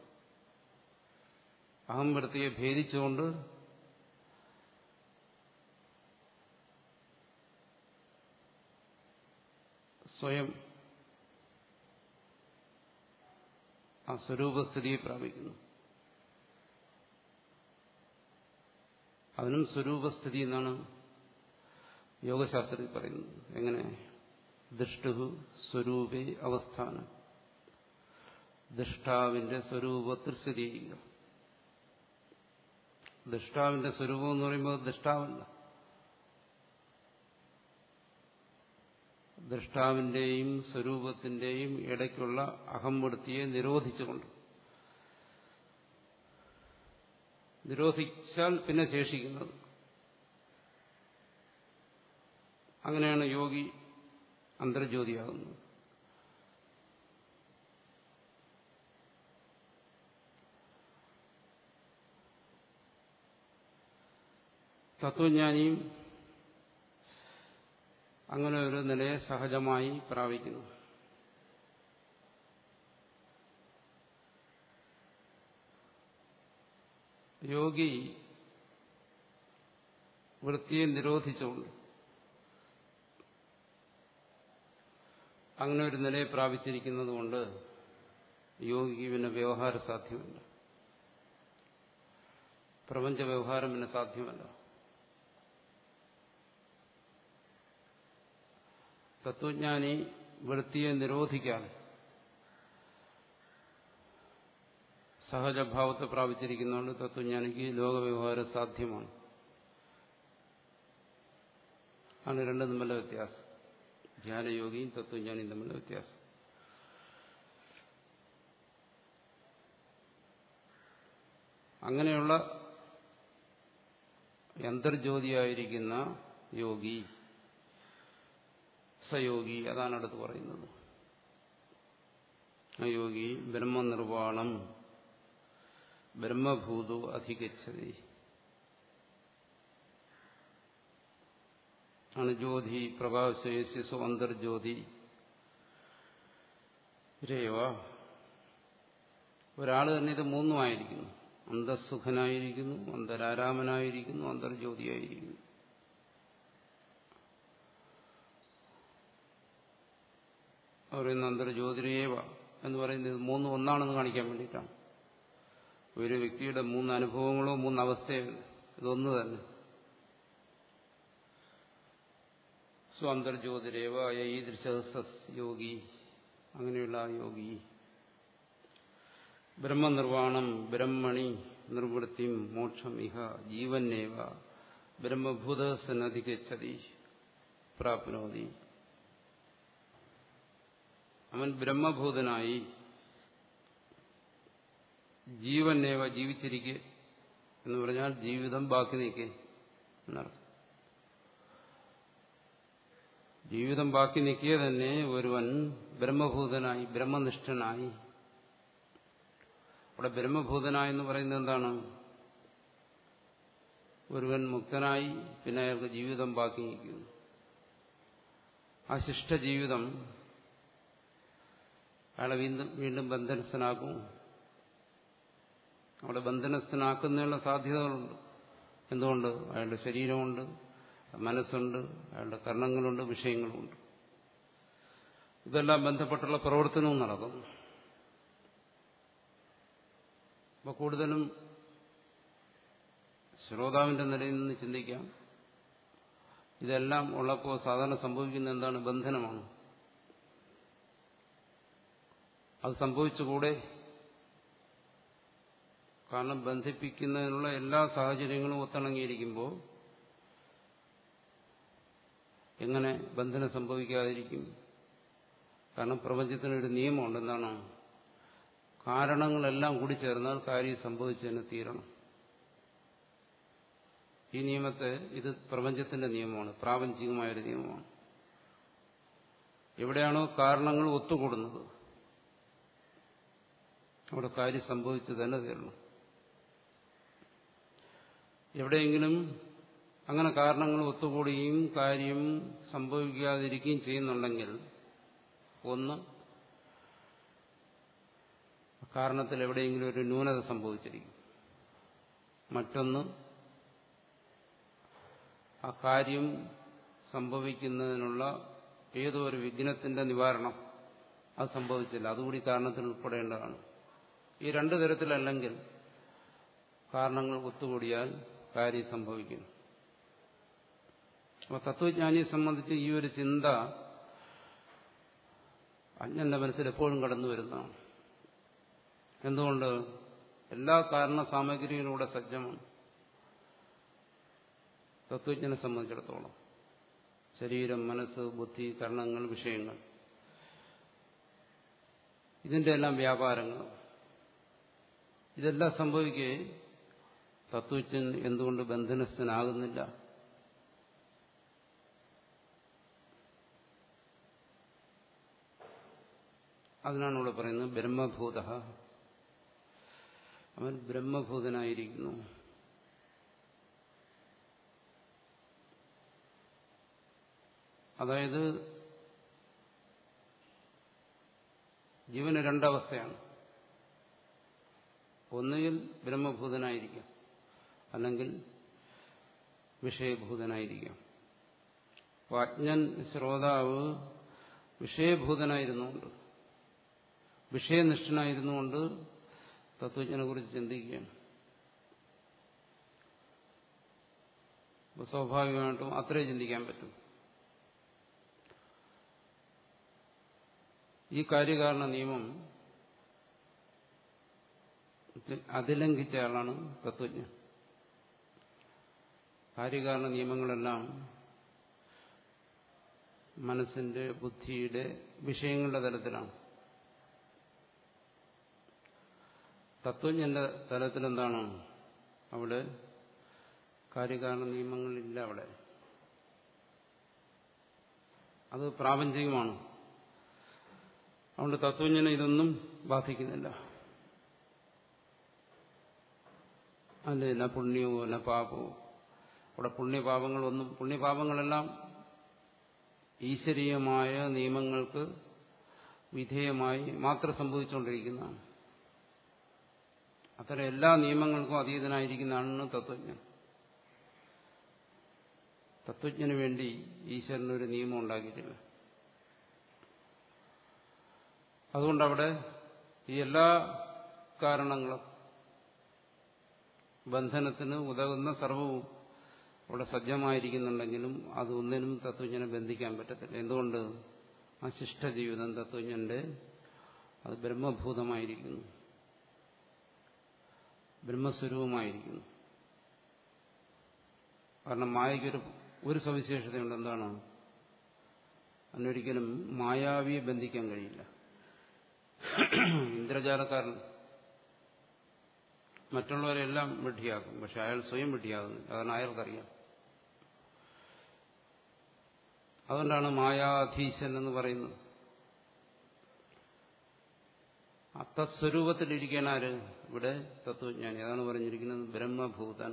അഹം വൃത്തിയെ ഭേദിച്ചുകൊണ്ട് സ്വയം ആ സ്വരൂപസ്ഥിതിയെ പ്രാപിക്കുന്നു അതിനും സ്വരൂപസ്ഥിതി എന്നാണ് യോഗശാസ്ത്രത്തിൽ പറയുന്നത് എങ്ങനെ ദൃഷ്ടു സ്വരൂപേ അവസ്ഥാനം ദൃഷ്ടാവിന്റെ സ്വരൂപത്തിൽ സ്ഥിതി ചെയ്യുക ദൃഷ്ടാവിന്റെ സ്വരൂപം എന്ന് പറയുമ്പോൾ ദൃഷ്ടാവല്ല ദൃഷ്ടാവിന്റെയും സ്വരൂപത്തിന്റെയും ഇടയ്ക്കുള്ള അഹംവൃത്തിയെ നിരോധിച്ചുകൊണ്ട് നിരോധിച്ചാൽ പിന്നെ ശേഷിക്കുന്നത് അങ്ങനെയാണ് യോഗി അന്തർജ്യോതിയാകുന്നത് തത്വജ്ഞാനിയും അങ്ങനെ ഒരു നിലയെ സഹജമായി പ്രാപിക്കുന്നു യോഗി വൃത്തിയെ നിരോധിച്ചുകൊണ്ട് അങ്ങനെ ഒരു നിലയെ പ്രാപിച്ചിരിക്കുന്നത് കൊണ്ട് യോഗിക്ക് പിന്നെ വ്യവഹാരം സാധ്യമല്ല പ്രപഞ്ച വ്യവഹാരം പിന്നെ സാധ്യമല്ല തത്വജ്ഞാനി വൃത്തിയെ നിരോധിക്കാതെ സഹജഭാവത്തെ പ്രാപിച്ചിരിക്കുന്നതുകൊണ്ട് തത്വജ്ഞാനിക്ക് ലോകവ്യവഹാരം സാധ്യമാണ് ആണ് രണ്ടും തമ്മിലുള്ള വ്യത്യാസം ധ്യാനയോഗിയും തത്വജ്ഞാനിയും തമ്മിലുള്ള വ്യത്യാസം അങ്ങനെയുള്ള അന്തർജ്യോതിയായിരിക്കുന്ന യോഗി സയോഗി അതാണ് അടുത്ത് പറയുന്നത് ആ യോഗി ബ്രഹ്മനിർവാണം ബ്രഹ്മഭൂതോ അധികച്ചതി ആണ് ജ്യോതി പ്രകാശേസ്യസോ അന്തർജ്യോതി രേവ ഒരാൾ തന്നെ ഇത് മൂന്നുമായിരിക്കുന്നു അന്തസുഖനായിരിക്കുന്നു അന്തരാരാമനായിരിക്കുന്നു അന്തർജ്യോതിയായിരിക്കുന്നു പറയുന്ന അന്തർജ്യോതിരേവ എന്ന് പറയുന്നത് ഇത് മൂന്നും ഒന്നാണെന്ന് കാണിക്കാൻ വേണ്ടിയിട്ടാണ് ഒരു വ്യക്തിയുടെ മൂന്ന് അനുഭവങ്ങളോ മൂന്ന് അവസ്ഥയോ ഇതൊന്നു തന്നെ സ്വാന്തർജ്യോതിരേവ ഈദൃശ യോഗി അങ്ങനെയുള്ള ആ യോഗി ബ്രഹ്മനിർവാണം ബ്രഹ്മണി നിർവൃത്തിം മോക്ഷം ഇഹ ജീവന്നേവ ബ്രഹ്മഭൂതസന്നധികച്ചതി പ്രാപ്നോതി അവൻ ബ്രഹ്മഭൂതനായി ജീവന്നേവ ജീവിച്ചിരിക്കെ എന്ന് പറഞ്ഞാൽ ജീവിതം ബാക്കി നിൽക്കെ എന്നർത്ഥം ജീവിതം ബാക്കി നിൽക്കിയ തന്നെ ഒരുവൻ ബ്രഹ്മഭൂതനായി ബ്രഹ്മനിഷ്ഠനായി അവിടെ ബ്രഹ്മഭൂതനായി എന്ന് പറയുന്നത് എന്താണ് ഒരുവൻ മുക്തനായി പിന്നെ അയാൾക്ക് ജീവിതം ബാക്കി നിൽക്കുന്നു ആ ശിഷ്ടജീവിതം അയാളെ വീണ്ടും വീണ്ടും ബന്ധനസ്ഥനാക്കും അവിടെ ബന്ധനസ്ഥനാക്കുന്നതിനുള്ള സാധ്യതകളുണ്ട് എന്തുകൊണ്ട് അയാളുടെ ശരീരമുണ്ട് മനസ്സുണ്ട് അയാളുടെ കർണങ്ങളുണ്ട് വിഷയങ്ങളുമുണ്ട് ഇതെല്ലാം ബന്ധപ്പെട്ടുള്ള പ്രവർത്തനവും നടക്കുന്നു അപ്പൊ കൂടുതലും ശ്രോതാവിന്റെ നിലയിൽ നിന്ന് ചിന്തിക്കാം ഇതെല്ലാം ഉള്ളപ്പോൾ സാധാരണ സംഭവിക്കുന്ന എന്താണ് ബന്ധനമാണ് അത് സംഭവിച്ചുകൂടെ കാരണം ബന്ധിപ്പിക്കുന്നതിനുള്ള എല്ലാ സാഹചര്യങ്ങളും ഒത്തിണങ്ങിയിരിക്കുമ്പോൾ എങ്ങനെ ബന്ധനം സംഭവിക്കാതിരിക്കും കാരണം പ്രപഞ്ചത്തിനൊരു നിയമമുണ്ട് എന്താണ് കാരണങ്ങളെല്ലാം കൂടി ചേർന്നാൽ കാര്യം സംഭവിച്ചതിന് തീരണം ഈ നിയമത്തെ ഇത് പ്രപഞ്ചത്തിന്റെ നിയമമാണ് പ്രാപഞ്ചികമായൊരു നിയമമാണ് എവിടെയാണോ കാരണങ്ങൾ ഒത്തുകൂടുന്നത് അവിടെ കാര്യം സംഭവിച്ചു തന്നെ തീരണം എവിടെയെങ്കിലും അങ്ങനെ കാരണങ്ങൾ ഒത്തുകൂടുകയും കാര്യം സംഭവിക്കാതിരിക്കുകയും ചെയ്യുന്നുണ്ടെങ്കിൽ ഒന്ന് കാരണത്തിൽ എവിടെയെങ്കിലും ഒരു ന്യൂനത സംഭവിച്ചിരിക്കും മറ്റൊന്ന് ആ കാര്യം സംഭവിക്കുന്നതിനുള്ള ഏതോ ഒരു വിഘ്നത്തിന്റെ നിവാരണം അത് സംഭവിച്ചില്ല അതുകൂടി കാരണത്തിൽ ഉൾപ്പെടേണ്ടതാണ് ഈ രണ്ടു തരത്തിലല്ലെങ്കിൽ കാരണങ്ങൾ ഒത്തുകൂടിയാൽ കാര്യം സംഭവിക്കുന്നു അപ്പോൾ തത്വജ്ഞാനിയെ സംബന്ധിച്ച് ഈ ഒരു ചിന്ത അജ്ഞന്റെ മനസ്സിൽ എപ്പോഴും കടന്നു വരുന്നതാണ് എന്തുകൊണ്ട് എല്ലാ കാരണ സാമഗ്രിയിലൂടെ സജ്ജമാണ് തത്വജ്ഞനെ സംബന്ധിച്ചിടത്തോളം ശരീരം മനസ്സ് ബുദ്ധി കർണങ്ങൾ വിഷയങ്ങൾ ഇതിന്റെ എല്ലാം വ്യാപാരങ്ങൾ ഇതെല്ലാം സംഭവിക്കേ തത്വജ്ഞൻ എന്തുകൊണ്ട് ബന്ധനസ്ഥനാകുന്നില്ല അതിനാണ് ഇവിടെ പറയുന്നത് ബ്രഹ്മഭൂത അവൻ ബ്രഹ്മഭൂതനായിരിക്കുന്നു അതായത് ജീവന് രണ്ടവസ്ഥയാണ് ഒന്നുകിൽ ബ്രഹ്മഭൂതനായിരിക്കാം അല്ലെങ്കിൽ വിഷയഭൂതനായിരിക്കാം അപ്പോൾ അജ്ഞൻ ശ്രോതാവ് വിഷയഭൂതനായിരുന്നുകൊണ്ട് വിഷയനിഷ്ഠനായിരുന്നുകൊണ്ട് തത്വജ്ഞനെ കുറിച്ച് ചിന്തിക്കുകയാണ് അപ്പോൾ സ്വാഭാവികമായിട്ടും അത്രേ ചിന്തിക്കാൻ പറ്റും ഈ കാര്യകാരണ നിയമം അതിലംഘിച്ച ആളാണ് തത്വജ്ഞൻ കാര്യകാരണ നിയമങ്ങളെല്ലാം മനസ്സിന്റെ ബുദ്ധിയുടെ വിഷയങ്ങളുടെ തലത്തിലാണ് തത്വജ്ഞന്റെ തലത്തിൽ എന്താണ് അവിടെ കാര്യകാരണ നിയമങ്ങളില്ല അവിടെ അത് പ്രാപഞ്ചികമാണ് അതുകൊണ്ട് തത്വജ്ഞനെ ഇതൊന്നും ബാധിക്കുന്നില്ല അല്ല ന പുണ്യവോ ന പാപവോ അവിടെ പുണ്യപാപങ്ങളൊന്നും പുണ്യപാപങ്ങളെല്ലാം ഈശ്വരീയമായ നിയമങ്ങൾക്ക് വിധേയമായി മാത്രം സംഭവിച്ചുകൊണ്ടിരിക്കുന്നതാണ് അത്തരം എല്ലാ നിയമങ്ങൾക്കും അതീതനായിരിക്കുന്നതാണ് തത്വജ്ഞൻ തത്വജ്ഞന് വേണ്ടി ഈശ്വരനൊരു നിയമം ഉണ്ടാക്കിയിട്ടില്ല അതുകൊണ്ടവിടെ ഈ എല്ലാ കാരണങ്ങളും ബന്ധനത്തിന് ഉതകുന്ന സർവവും അവിടെ സജ്ജമായിരിക്കുന്നുണ്ടെങ്കിലും അതൊന്നിനും തത്വജ്ഞനെ ബന്ധിക്കാൻ പറ്റത്തില്ല എന്തുകൊണ്ട് ആ ശിഷ്ടജീവിതം തത്വജ്ഞന്റെ അത് ബ്രഹ്മഭൂതമായിരിക്കുന്നു ബ്രഹ്മസ്വരൂപമായിരിക്കുന്നു കാരണം മായയ്ക്കൊരു ഒരു സവിശേഷതയുണ്ട് എന്താണ് അതിനൊരിക്കലും മായാവിയെ ബന്ധിക്കാൻ കഴിയില്ല ഇന്ദ്രജാലക്കാരൻ മറ്റുള്ളവരെല്ലാം വിഡ്ഢിയാക്കും പക്ഷെ അയാൾ സ്വയം വിഡ്ഢിയാകുന്നില്ല കാരണം അയാൾക്കറിയാം അതുകൊണ്ടാണ് മായാധീശൻ എന്ന് പറയുന്നത് ആ തത്സ്വരൂപത്തിലിരിക്കാൻ ആര് ഇവിടെ തത്വജ്ഞാനി അതാണ് പറഞ്ഞിരിക്കുന്നത് ബ്രഹ്മഭൂതൻ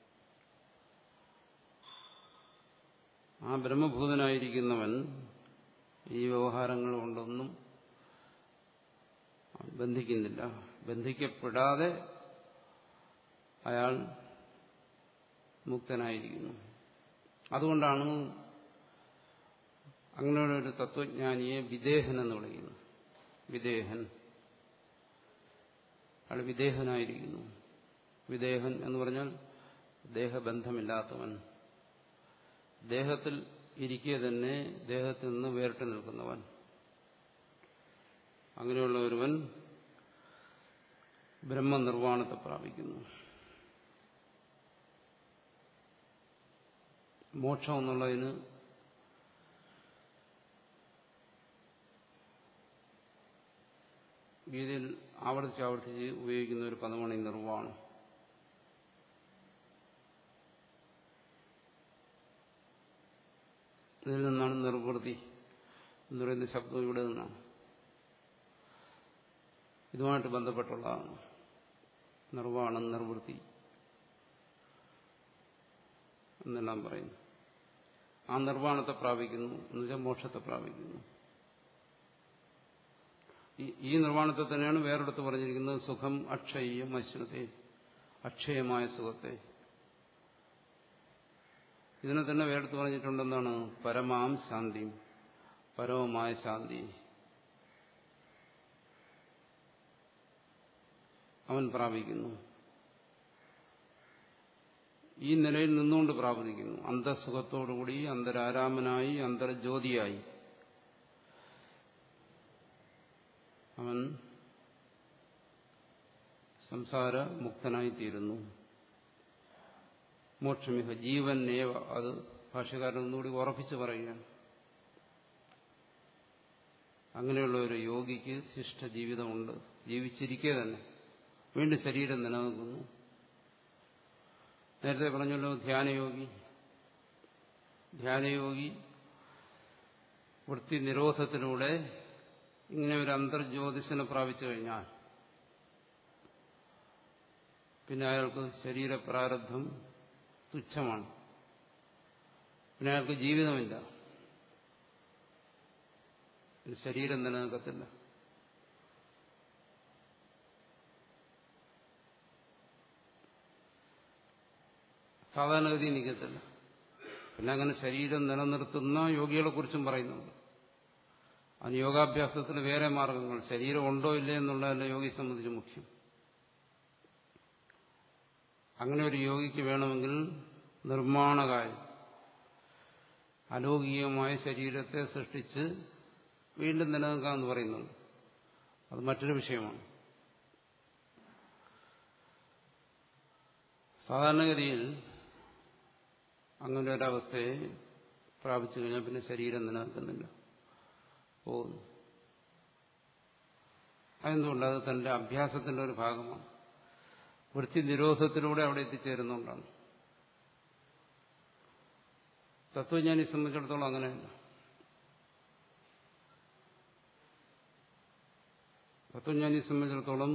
ആ ബ്രഹ്മഭൂതനായിരിക്കുന്നവൻ ഈ വ്യവഹാരങ്ങൾ കൊണ്ടൊന്നും ബന്ധിക്കുന്നില്ല ബന്ധിക്കപ്പെടാതെ അയാൾ മുക്തനായിരിക്കുന്നു അതുകൊണ്ടാണ് അങ്ങനെയുള്ള ഒരു തത്വജ്ഞാനിയെ വിദേഹൻ എന്ന് വിളിക്കുന്നത് വിദേഹൻ അയാൾ വിദേഹനായിരിക്കുന്നു വിദേഹൻ എന്ന് പറഞ്ഞാൽ ദേഹബന്ധമില്ലാത്തവൻ ദേഹത്തിൽ ഇരിക്കെ തന്നെ ദേഹത്തിൽ നിന്ന് വേറിട്ട് നിൽക്കുന്നവൻ അങ്ങനെയുള്ള ഒരുവൻ ബ്രഹ്മനിർവ്വാണത്തെ പ്രാപിക്കുന്നു മോക്ഷം എന്നുള്ളതിന് ഗീതയിൽ ആവർത്തിച്ച് ആവർത്തിച്ച് ഉപയോഗിക്കുന്ന ഒരു പദമാണ് ഈ നിർവ്വാണം ഇതിൽ നിന്നാണ് നിർവൃത്തി എന്ന് പറയുന്ന ശബ്ദം ഇവിടെ നിന്നാണ് ഇതുമായിട്ട് ബന്ധപ്പെട്ടുള്ളതാണ് നിർവ്വാണം നിർവൃത്തി എന്നെല്ലാം പറയുന്നു ആ നിർവ്വാണത്തെ പ്രാപിക്കുന്നു എന്നുവെച്ചാൽ മോക്ഷത്തെ പ്രാപിക്കുന്നു ഈ നിർവ്വാണത്തെ തന്നെയാണ് വേറെടുത്ത് പറഞ്ഞിരിക്കുന്നത് സുഖം അക്ഷയം അശ്വത്തെ അക്ഷയമായ സുഖത്തെ ഇതിനെ തന്നെ വേറെടുത്ത് പറഞ്ഞിട്ടുണ്ടെന്നാണ് പരമാം ശാന്തിയും പരമമായ ശാന്തി അവൻ പ്രാപിക്കുന്നു ഈ നിലയിൽ നിന്നുകൊണ്ട് പ്രാപിക്കുന്നു അന്തസുഖത്തോടുകൂടി അന്തരാരാമനായി അന്തർജ്യോതിയായി അവൻ സംസാര മുക്തനായി തീരുന്നു മോക്ഷമിഹ ജീവൻ ഏവ അത് ഭാഷകാരൻ ഒന്നുകൂടി ഉറപ്പിച്ച് പറയുകയാണ് അങ്ങനെയുള്ള ഒരു യോഗിക്ക് ശിഷ്ട ജീവിതമുണ്ട് ജീവിച്ചിരിക്കെ തന്നെ വീണ്ടും ശരീരം നിലനിൽക്കുന്നു നേരത്തെ പറഞ്ഞല്ലോ ധ്യാനയോഗി ധ്യാനയോഗി വൃത്തി നിരോധത്തിലൂടെ ഇങ്ങനെ ഒരു അന്തർജ്യോതിഷനെ പ്രാപിച്ചു കഴിഞ്ഞാൽ പിന്നെ അയാൾക്ക് ശരീരപ്രാരബ്ധം തുച്ഛമാണ് പിന്നെ അയാൾക്ക് ജീവിതമില്ല ശരീരം നിലനിൽക്കത്തില്ല സാധാരണഗതി നിൽക്കത്തില്ല പിന്നെ അങ്ങനെ ശരീരം നിലനിർത്തുന്ന യോഗികളെ കുറിച്ചും പറയുന്നുണ്ട് അതിന് യോഗാഭ്യാസത്തിന് വേറെ മാർഗങ്ങൾ ശരീരം ഉണ്ടോ ഇല്ലേ എന്നുള്ളതല്ല യോഗിയെ സംബന്ധിച്ച് മുഖ്യം അങ്ങനെ ഒരു യോഗിക്ക് വേണമെങ്കിൽ നിർമ്മാണകാര്യം അലൗകികമായ ശരീരത്തെ സൃഷ്ടിച്ച് വീണ്ടും നിലനിൽക്കാമെന്ന് പറയുന്നുണ്ട് അത് മറ്റൊരു വിഷയമാണ് സാധാരണഗതിയിൽ അങ്ങനെ ഒരവസ്ഥയെ പ്രാപിച്ചു കഴിഞ്ഞാൽ പിന്നെ ശരീരം നിലനിൽക്കുന്നില്ല പോകുന്നു അതെന്തുകൊണ്ട് അത് തന്റെ അഭ്യാസത്തിന്റെ ഒരു ഭാഗമാണ് വൃത്തി നിരോധത്തിലൂടെ അവിടെ എത്തിച്ചേരുന്നുകൊണ്ടാണ് തത്വജ്ഞാനി സംബന്ധിച്ചിടത്തോളം അങ്ങനെയല്ല തത്വജ്ഞാനി സംബന്ധിച്ചിടത്തോളം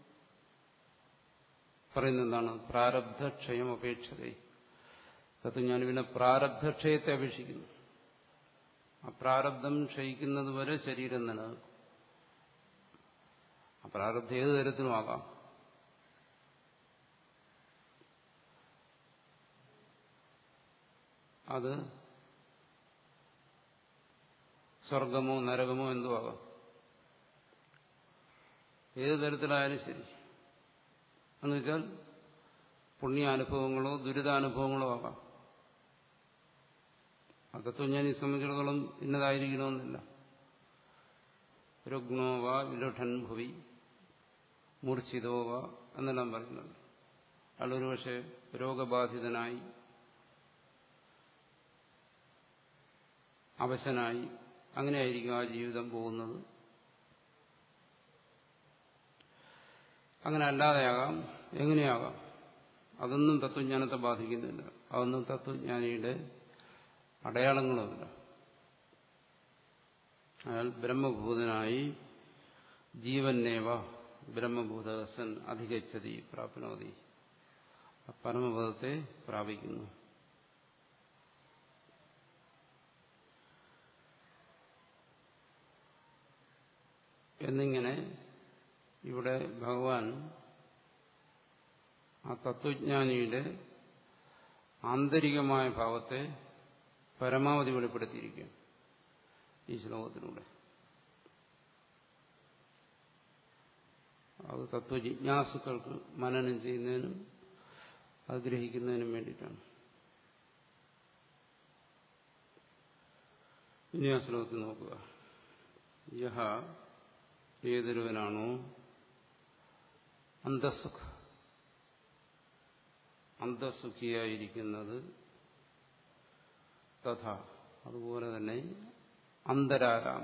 പറയുന്ന എന്താണ് പ്രാരബ്ധക്ഷയം അപേക്ഷത തത്വജ്ഞാനി പിന്നെ പ്രാരബ്ധക്ഷയത്തെ അപേക്ഷിക്കുന്നു ആ പ്രാരബ്ധം ക്ഷയിക്കുന്നത് വരെ ശരീരം നിലനിൽക്കും ആ പ്രാരബ്ധം ഏത് തരത്തിലുമാകാം അത് സ്വർഗമോ നരകമോ എന്തോ ആകാം ഏത് തരത്തിലായാലും ശരി എന്നുവെച്ചാൽ പുണ്യാനുഭവങ്ങളോ ദുരിതാനുഭവങ്ങളോ ആകാം അതൊക്കെ ഞാൻ ഈ സംബന്ധിച്ചിടത്തോളം ഇന്നതായിരിക്കണമെന്നില്ല രുഗ്നോവ വിലുഠൻ ഭുവി മൂർച്ഛിതോവ എന്നെല്ലാം പറയുന്നുണ്ട് അയാളൊരു പക്ഷെ രോഗബാധിതനായി അവശനായി അങ്ങനെയായിരിക്കും ആ ജീവിതം പോകുന്നത് അങ്ങനെ അല്ലാതെയാകാം എങ്ങനെയാകാം അതൊന്നും തത്വജ്ഞാനത്തെ ബാധിക്കുന്നില്ല അതൊന്നും തത്വജ്ഞാനിയുടെ അടയാളങ്ങളുമില്ല അയാൾ ബ്രഹ്മഭൂതനായി ജീവന്നേവ ബ്രഹ്മഭൂതസൻ അധികച്ചതി പ്രാപ്നോതി പരമപദത്തെ പ്രാപിക്കുന്നു എന്നിങ്ങനെ ഇവിടെ ഭഗവാൻ ആ തത്വജ്ഞാനിയുടെ ആന്തരികമായ ഭാവത്തെ പരമാവധി വെളിപ്പെടുത്തിയിരിക്കുകയാണ് ഈ ശ്ലോകത്തിലൂടെ അത് തത്വജിജ്ഞാസുക്കൾക്ക് മനനം ചെയ്യുന്നതിനും അത് ഗ്രഹിക്കുന്നതിനും വേണ്ടിയിട്ടാണ് ഇനി ആ ശ്ലോകത്തിൽ നോക്കുക യഹ ഏതൊരുവനാണോ അന്തസുഖ അന്തസുഖിയായിരിക്കുന്നത് തഥ അതുപോലെ തന്നെ അന്തരാരാമ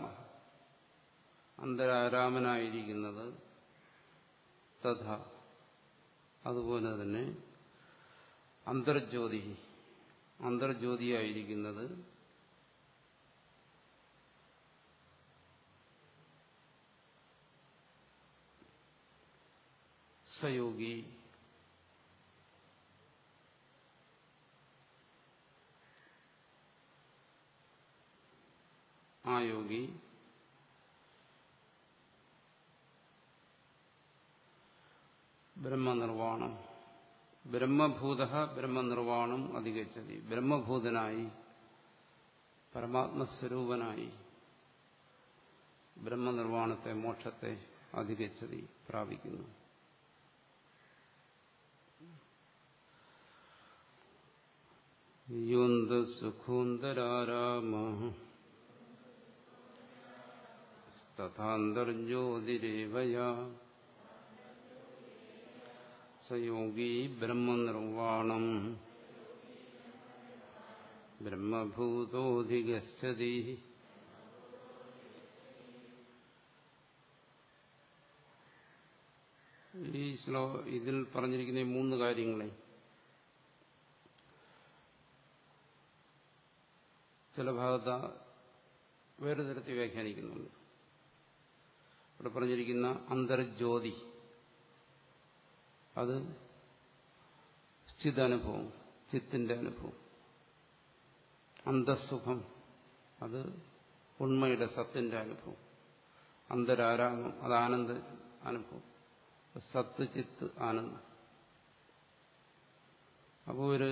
അന്തരാരാമനായിരിക്കുന്നത് തഥ അതുപോലെ തന്നെ അന്തർജ്യോതി അന്തർജ്യോതിയായിരിക്കുന്നത് സയോഗി ആ യോഗി ബ്രഹ്മനിർവാണം ബ്രഹ്മഭൂത ബ്രഹ്മനിർവാണം അധികച്ചതി ബ്രഹ്മഭൂതനായി പരമാത്മസ്വരൂപനായി ബ്രഹ്മനിർവാണത്തെ മോക്ഷത്തെ അധികച്ചതി പ്രാപിക്കുന്നു യോന്തസുഖോന്തരാരാമ തഥാന്തർജ്യോതിരേവയാ സയോഗീ ബ്രഹ്മനിർവാണം ബ്രഹ്മഭൂതോധിഗച്ഛതി ഈ ശ്ലോ ഇതിൽ പറഞ്ഞിരിക്കുന്ന ഈ മൂന്ന് കാര്യങ്ങളെ ചില ഭാഗത്ത് വേറെ തരത്തിൽ വ്യാഖ്യാനിക്കുന്നുണ്ട് ഇവിടെ പറഞ്ഞിരിക്കുന്ന അന്തർജ്യോതി അത് ചിതനുഭവം ചിത്തിന്റെ അനുഭവം അന്തസുഖം അത് ഉണ്മയുടെ സത്തിന്റെ അനുഭവം അന്തരാരാമം അത് ആനന്ദ അനുഭവം സത്ത് ചിത്ത് ആനന്ദം അപ്പോൾ ഒരു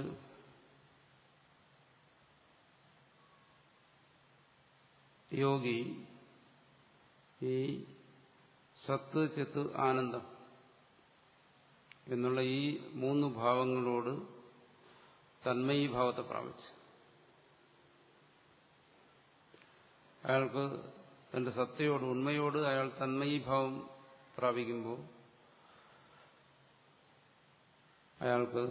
യോഗി ഈ സത്ത് ചിത്ത് ആനന്ദം എന്നുള്ള ഈ മൂന്ന് ഭാവങ്ങളോട് തന്മയി ഭാവത്തെ പ്രാപിച്ചു അയാൾക്ക് തന്റെ സത്തയോട് ഉണ്മയോട് അയാൾ തന്മയി ഭാവം പ്രാപിക്കുമ്പോൾ അയാൾക്ക്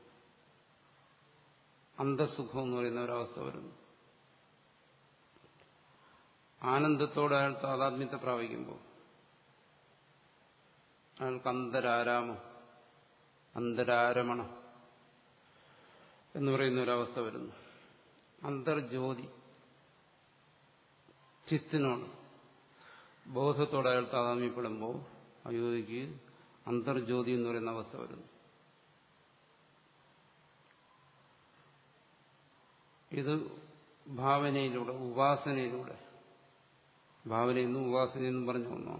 അന്തസുഖം എന്ന് പറയുന്ന ഒരവസ്ഥ വരുന്നു ആനന്ദത്തോടെ അയാൾ താതാത്മ്യത്തെ പ്രാപിക്കുമ്പോൾ അയാൾക്ക് അന്തരാരാമം അന്തരാരമണം എന്ന് പറയുന്ന ഒരവസ്ഥ വരുന്നു അന്തർജ്യോതി ചിത്തിനോട് ബോധത്തോടെ അയാൾ താതാമ്യപ്പെടുമ്പോൾ അയോധ്യക്ക് അന്തർജ്യോതി എന്ന് പറയുന്ന അവസ്ഥ വരുന്നു ഇത് ഭാവനയിലൂടെ ഉപാസനയിലൂടെ ഭാവനയെന്നും ഉപാസനയെന്നും പറഞ്ഞ ഒന്നാണ്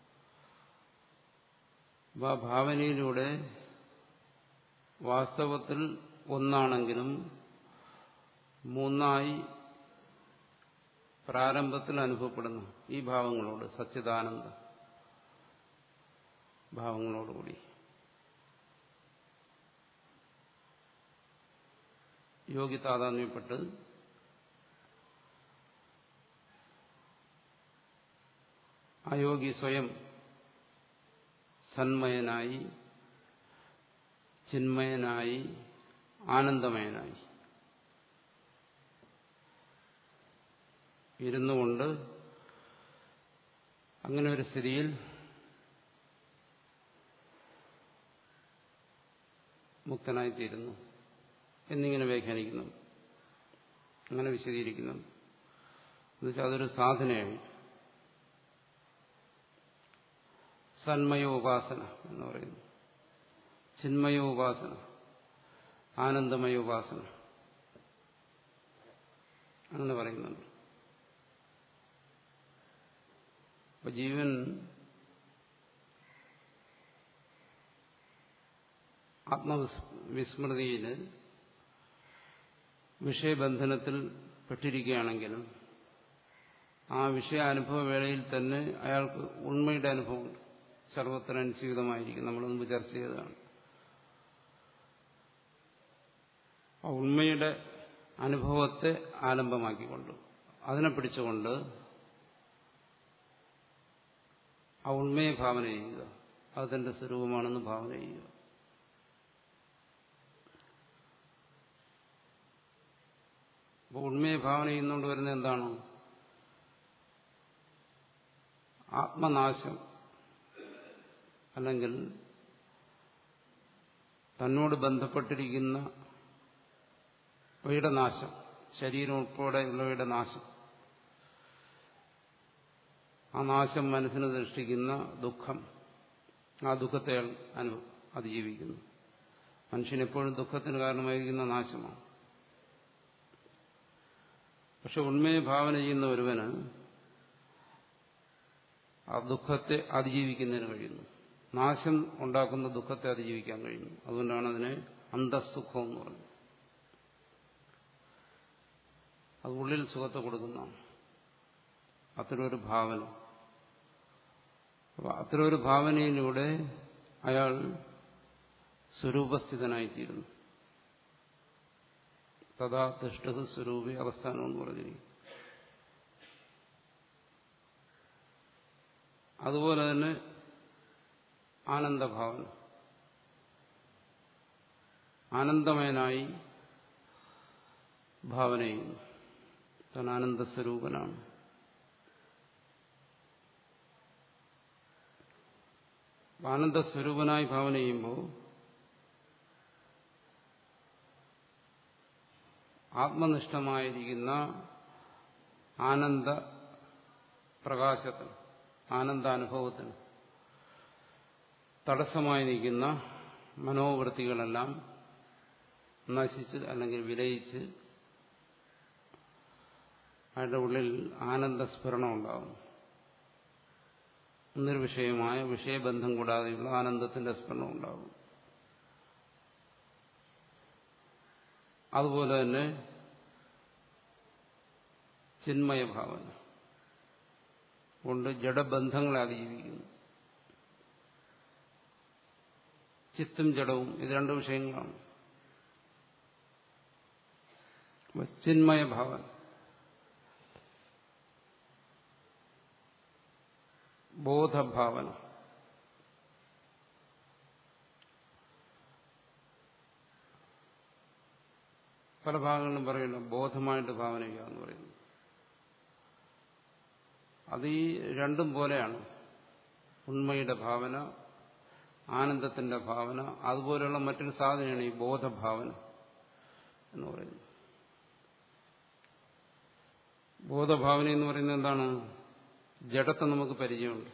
ആ ഭാവനയിലൂടെ വാസ്തവത്തിൽ ഒന്നാണെങ്കിലും മൂന്നായി പ്രാരംഭത്തിൽ അനുഭവപ്പെടുന്നു ഈ ഭാവങ്ങളോട് സച്ചിദാനന്ദ ഭാവങ്ങളോടുകൂടി യോഗി താതാത്മ്യപ്പെട്ട് ആ യോഗി സ്വയം സന്മയനായി ചിന്മയനായി ആനന്ദമയനായി ഇരുന്നു കൊണ്ട് അങ്ങനെ ഒരു സ്ഥിതിയിൽ മുക്തനായിത്തീരുന്നു എന്നിങ്ങനെ വ്യാഖ്യാനിക്കുന്നു അങ്ങനെ വിശദീകരിക്കുന്നു എന്നുവെച്ചാൽ അതൊരു സാധനയായി സന്മയോപാസന എന്ന് പറയുന്നു ചിന്മയോപാസന ആനന്ദമയോപാസന അങ്ങനെ പറയുന്നുണ്ട് അപ്പൊ ജീവൻ ആത്മവിസ്മൃതിയിൽ വിഷയബന്ധനത്തിൽ പെട്ടിരിക്കുകയാണെങ്കിലും ആ വിഷയാനുഭവ വേളയിൽ തന്നെ അയാൾക്ക് ഉണ്മയുടെ അനുഭവമുണ്ട് സർവത്തിനനുസൃതമായിരിക്കും നമ്മൾ മുമ്പ് ചർച്ച ചെയ്തതാണ് ആ ഉണ്മയുടെ അനുഭവത്തെ ആലംബമാക്കിക്കൊണ്ട് അതിനെ പിടിച്ചുകൊണ്ട് ആ ഉണ്മയെ ഭാവന ചെയ്യുക അത് തന്റെ സ്വരൂപമാണെന്ന് ഭാവന ചെയ്യുക അപ്പോൾ ഉണ്മയെ ഭാവന ചെയ്യുന്നതുകൊണ്ട് വരുന്ന എന്താണ് ആത്മനാശം അല്ലെങ്കിൽ തന്നോട് ബന്ധപ്പെട്ടിരിക്കുന്ന അവയുടെ നാശം ശരീരം ഉൾപ്പെടെയുള്ളവയുടെ നാശം ആ നാശം മനസ്സിന് സൃഷ്ടിക്കുന്ന ദുഃഖം ആ ദുഃഖത്തെ അയാൾ അനു അതിജീവിക്കുന്നു മനുഷ്യനെപ്പോഴും ദുഃഖത്തിന് കാരണമായിരിക്കുന്ന നാശമാണ് പക്ഷെ ഉണ്മയെ ഭാവന ചെയ്യുന്ന ഒരുവന് ആ ദുഃഖത്തെ അതിജീവിക്കുന്നതിന് കഴിയുന്നു നാശം ഉണ്ടാക്കുന്ന ദുഃഖത്തെ അതിജീവിക്കാൻ കഴിയുന്നു അതുകൊണ്ടാണ് അതിനെ അന്തസുഖം എന്ന് പറയുന്നത് അത് ഉള്ളിൽ സുഖത്തെ കൊടുക്കുന്ന അത്തരമൊരു ഭാവന അപ്പൊ അത്തരമൊരു ഭാവനയിലൂടെ അയാൾ സ്വരൂപസ്ഥിതനായിത്തീരുന്നു തഥാ തിഷ്ട സ്വരൂപി അവസ്ഥാനം എന്ന് പറഞ്ഞിരിക്കും അതുപോലെ തന്നെ ആനന്ദഭാവന ആനന്ദമയനായി ഭാവന ചെയ്യുന്നു താൻ ആനന്ദസ്വരൂപനാണ് ആനന്ദസ്വരൂപനായി ഭാവന ചെയ്യുമ്പോൾ ആത്മനിഷ്ഠമായിരിക്കുന്ന ആനന്ദ പ്രകാശത്തിന് ആനന്ദാനുഭവത്തിന് തടസ്സമായി നിൽക്കുന്ന മനോവൃത്തികളെല്ലാം നശിച്ച് അല്ലെങ്കിൽ വിലയിച്ച് അയാളുടെ ഉള്ളിൽ ആനന്ദസ്ഫുരണം ഉണ്ടാകും എന്നൊരു വിഷയമായ വിഷയബന്ധം കൂടാതെയുള്ള ആനന്ദത്തിന്റെ സ്ഫുരണം ഉണ്ടാകും അതുപോലെ തന്നെ ചിന്മയഭാവന കൊണ്ട് ജഡബന്ധങ്ങളെ അതിജീവിക്കുന്നു ചിത്തും ജഡവും ഇത് രണ്ട് വിഷയങ്ങളാണ് ചിന്മയഭാവന ബോധഭാവന പല ഭാഗങ്ങളിലും പറയുന്നു ബോധമായിട്ട് ഭാവന ചെയ്യുക എന്ന് പറയുന്നു അത് ഈ രണ്ടും പോലെയാണ് ഉണ്മയുടെ ഭാവന ആനന്ദത്തിന്റെ ഭാവന അതുപോലെയുള്ള മറ്റൊരു സാധനമാണ് ഈ ബോധഭാവന എന്ന് പറയുന്നത് ബോധഭാവന എന്ന് പറയുന്നത് എന്താണ് ജഡത്തെ നമുക്ക് പരിചയമുണ്ട്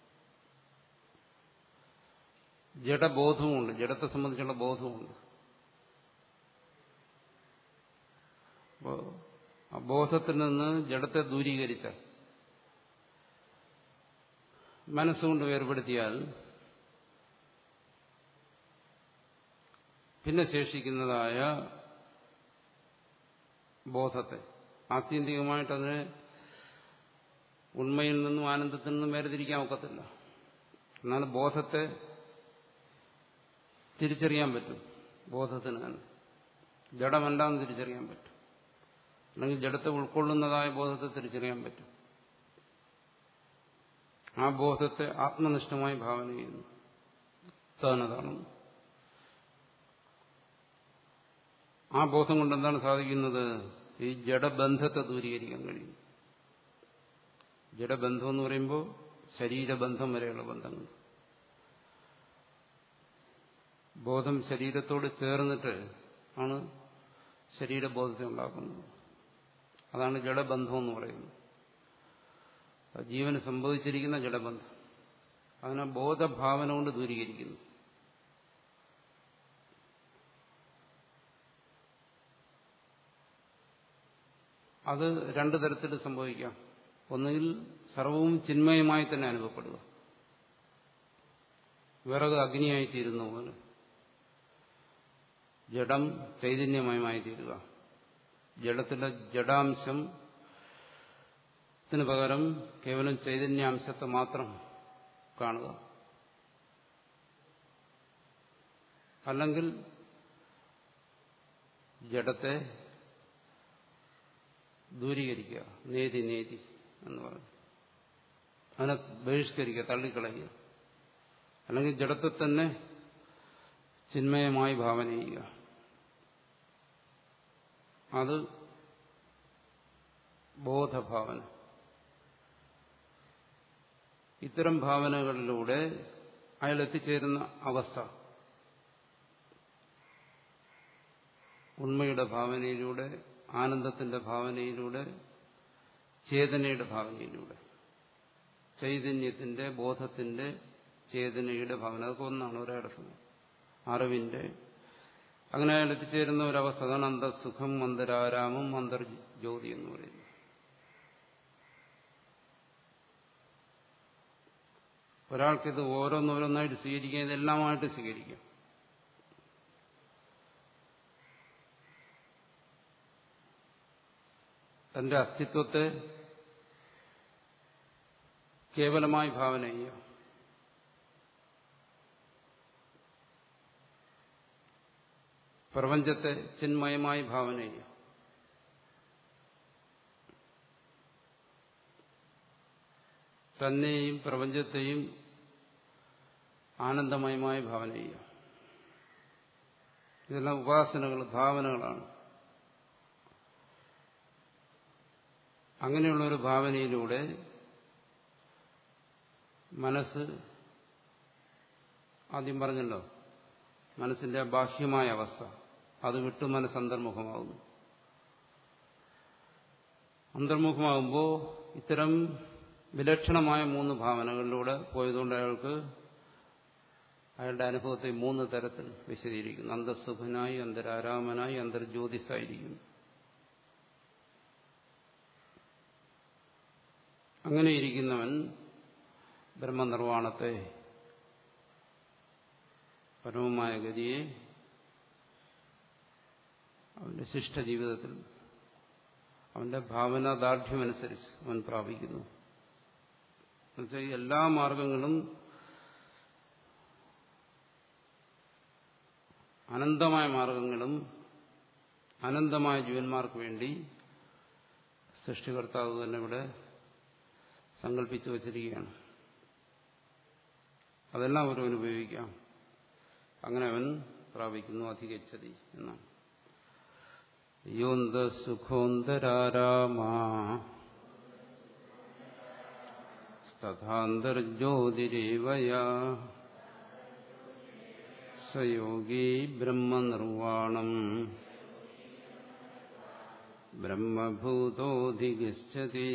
ജഡബോധവുമുണ്ട് ജഡത്തെ സംബന്ധിച്ചുള്ള ബോധവുമുണ്ട് അപ്പോൾ ആ ബോധത്തിൽ നിന്ന് ജഡത്തെ ദൂരീകരിച്ചാൽ മനസ്സുകൊണ്ട് വേർപെടുത്തിയാൽ പിന്നെ ശേഷിക്കുന്നതായ ബോധത്തെ ആത്യന്തികമായിട്ട് അതിനെ ഉണ്മയിൽ നിന്നും ആനന്ദത്തിൽ നിന്നും വേർതിരിക്കാൻ ഒക്കത്തില്ല എന്നാൽ ബോധത്തെ തിരിച്ചറിയാൻ പറ്റും ബോധത്തിന് തന്നെ ജഡമല്ലാന്ന് തിരിച്ചറിയാൻ പറ്റും അല്ലെങ്കിൽ ജഡത്തെ ഉൾക്കൊള്ളുന്നതായ ബോധത്തെ തിരിച്ചറിയാൻ പറ്റും ആ ബോധത്തെ ആത്മനിഷ്ഠമായി ഭാവന ചെയ്യുന്നു താനതാണ് ആ ബോധം കൊണ്ട് എന്താണ് സാധിക്കുന്നത് ഈ ജഡബന്ധത്തെ ദൂരീകരിക്കാൻ കഴിയും ജഡബന്ധം എന്ന് പറയുമ്പോൾ ശരീരബന്ധം വരെയുള്ള ബന്ധങ്ങൾ ബോധം ശരീരത്തോട് ചേർന്നിട്ട് ആണ് ശരീരബോധത്തെ ഉണ്ടാക്കുന്നത് അതാണ് ജഡബന്ധം എന്ന് പറയുന്നത് ജീവന് സംഭവിച്ചിരിക്കുന്ന ജഡബന്ധം അതിനെ ബോധഭാവന കൊണ്ട് ദൂരീകരിക്കുന്നു അത് രണ്ടു തരത്തിൽ സംഭവിക്കാം ഒന്നുകിൽ സർവവും ചിന്മയമായി തന്നെ അനുഭവപ്പെടുക വിറക് അഗ്നിയായി തീരുന്ന പോലെ ജഡം ചൈതന്യമയമായി തീരുക ജഡത്തിലെ ജഡാംശം ത്തിന് പകരം കേവലം ചൈതന്യാംശത്തെ മാത്രം കാണുക അല്ലെങ്കിൽ ജഡത്തെ ദൂരീകരിക്കുക നേതി നേതി എന്ന് പറഞ്ഞു അതിനെ ബഹിഷ്കരിക്കുക തള്ളിക്കളയുക അല്ലെങ്കിൽ ജഡത്തെ തന്നെ ചിന്മയമായി ഭാവന ചെയ്യുക അത് ബോധഭാവന ഇത്തരം ഭാവനകളിലൂടെ അയാൾ എത്തിച്ചേരുന്ന അവസ്ഥ ഉണ്മയുടെ ഭാവനയിലൂടെ ആനന്ദത്തിന്റെ ഭാവനയിലൂടെ ചേതനയുടെ ഭാവനയിലൂടെ ചൈതന്യത്തിന്റെ ബോധത്തിന്റെ ചേതനയുടെ ഭാവന അതൊക്കെ ഒന്നാണ് ഒരേടത്ത് അറിവിന്റെ അങ്ങനെ അയാൾ എത്തിച്ചേരുന്ന ഒരവസ്ഥ അതാണ് അന്തസുഖം അന്തരാരാമം അന്തർജ്യോതി എന്ന് പറയുന്നത് ഒരാൾക്കിത് ഓരോന്നോരോന്നായിട്ട് സ്വീകരിക്കാം ഇതെല്ലാമായിട്ട് സ്വീകരിക്കാം തന്റെ അസ്തിത്വത്തെ കേവലമായി ഭാവന ചെയ്യുക പ്രപഞ്ചത്തെ ചിന്മയമായി ഭാവന ചെയ്യുക തന്നെയും പ്രപഞ്ചത്തെയും ആനന്ദമയമായി ഭാവന ചെയ്യുക ഇതെല്ലാം ഉപാസനകൾ ഭാവനകളാണ് അങ്ങനെയുള്ള ഒരു ഭാവനയിലൂടെ മനസ്സ് ആദ്യം പറഞ്ഞല്ലോ മനസ്സിന്റെ ബാഹ്യമായ അവസ്ഥ അത് വിട്ടു മനസ്സ് അന്തർമുഖമാകുന്നു അന്തർമുഖമാകുമ്പോൾ ഇത്തരം വിലക്ഷണമായ മൂന്ന് ഭാവനകളിലൂടെ പോയതുകൊണ്ട് അയാൾക്ക് അയാളുടെ അനുഭവത്തെ മൂന്ന് തരത്തിൽ വിശദീകരിക്കുന്നു അന്തസുഖനായി അന്തരാരാമനായി അന്തർജ്യോതിസായിരിക്കുന്നു അങ്ങനെ ഇരിക്കുന്നവൻ ബ്രഹ്മനിർവാണത്തെ പരമമായ ഗതിയെ അവന്റെ ശിഷ്ടജീവിതത്തിൽ അവന്റെ ഭാവനാദാർഢ്യമനുസരിച്ച് അവൻ പ്രാപിക്കുന്നു എന്നുവെച്ചാൽ ഈ എല്ലാ മാർഗങ്ങളും അനന്തമായ മാർഗങ്ങളും അനന്തമായ ജീവന്മാർക്ക് വേണ്ടി സൃഷ്ടികർത്താവ് തന്നെ ഇവിടെ സങ്കല്പിച്ചു വച്ചിരിക്കുകയാണ് അതെല്ലാം ഒരുവൻ ഉപയോഗിക്കാം അങ്ങനെ അവൻ പ്രാപിക്കുന്നു അധികച്ചതി എന്നാണ് യോന്ത സുഖോന്തരാരാമാ തഥാന്തർജ്യോതിരേവയാ സയോഗീ ബ്രഹ്മനിർവാണം ബ്രഹ്മഭൂതോധിഗച്ഛതി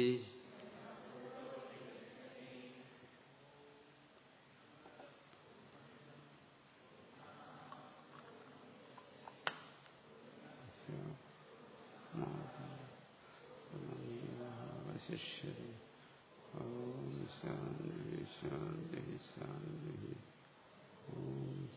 ശിഷ്യതി ഓം ശാന്തി ശാന്തി ശാന്തി ഓം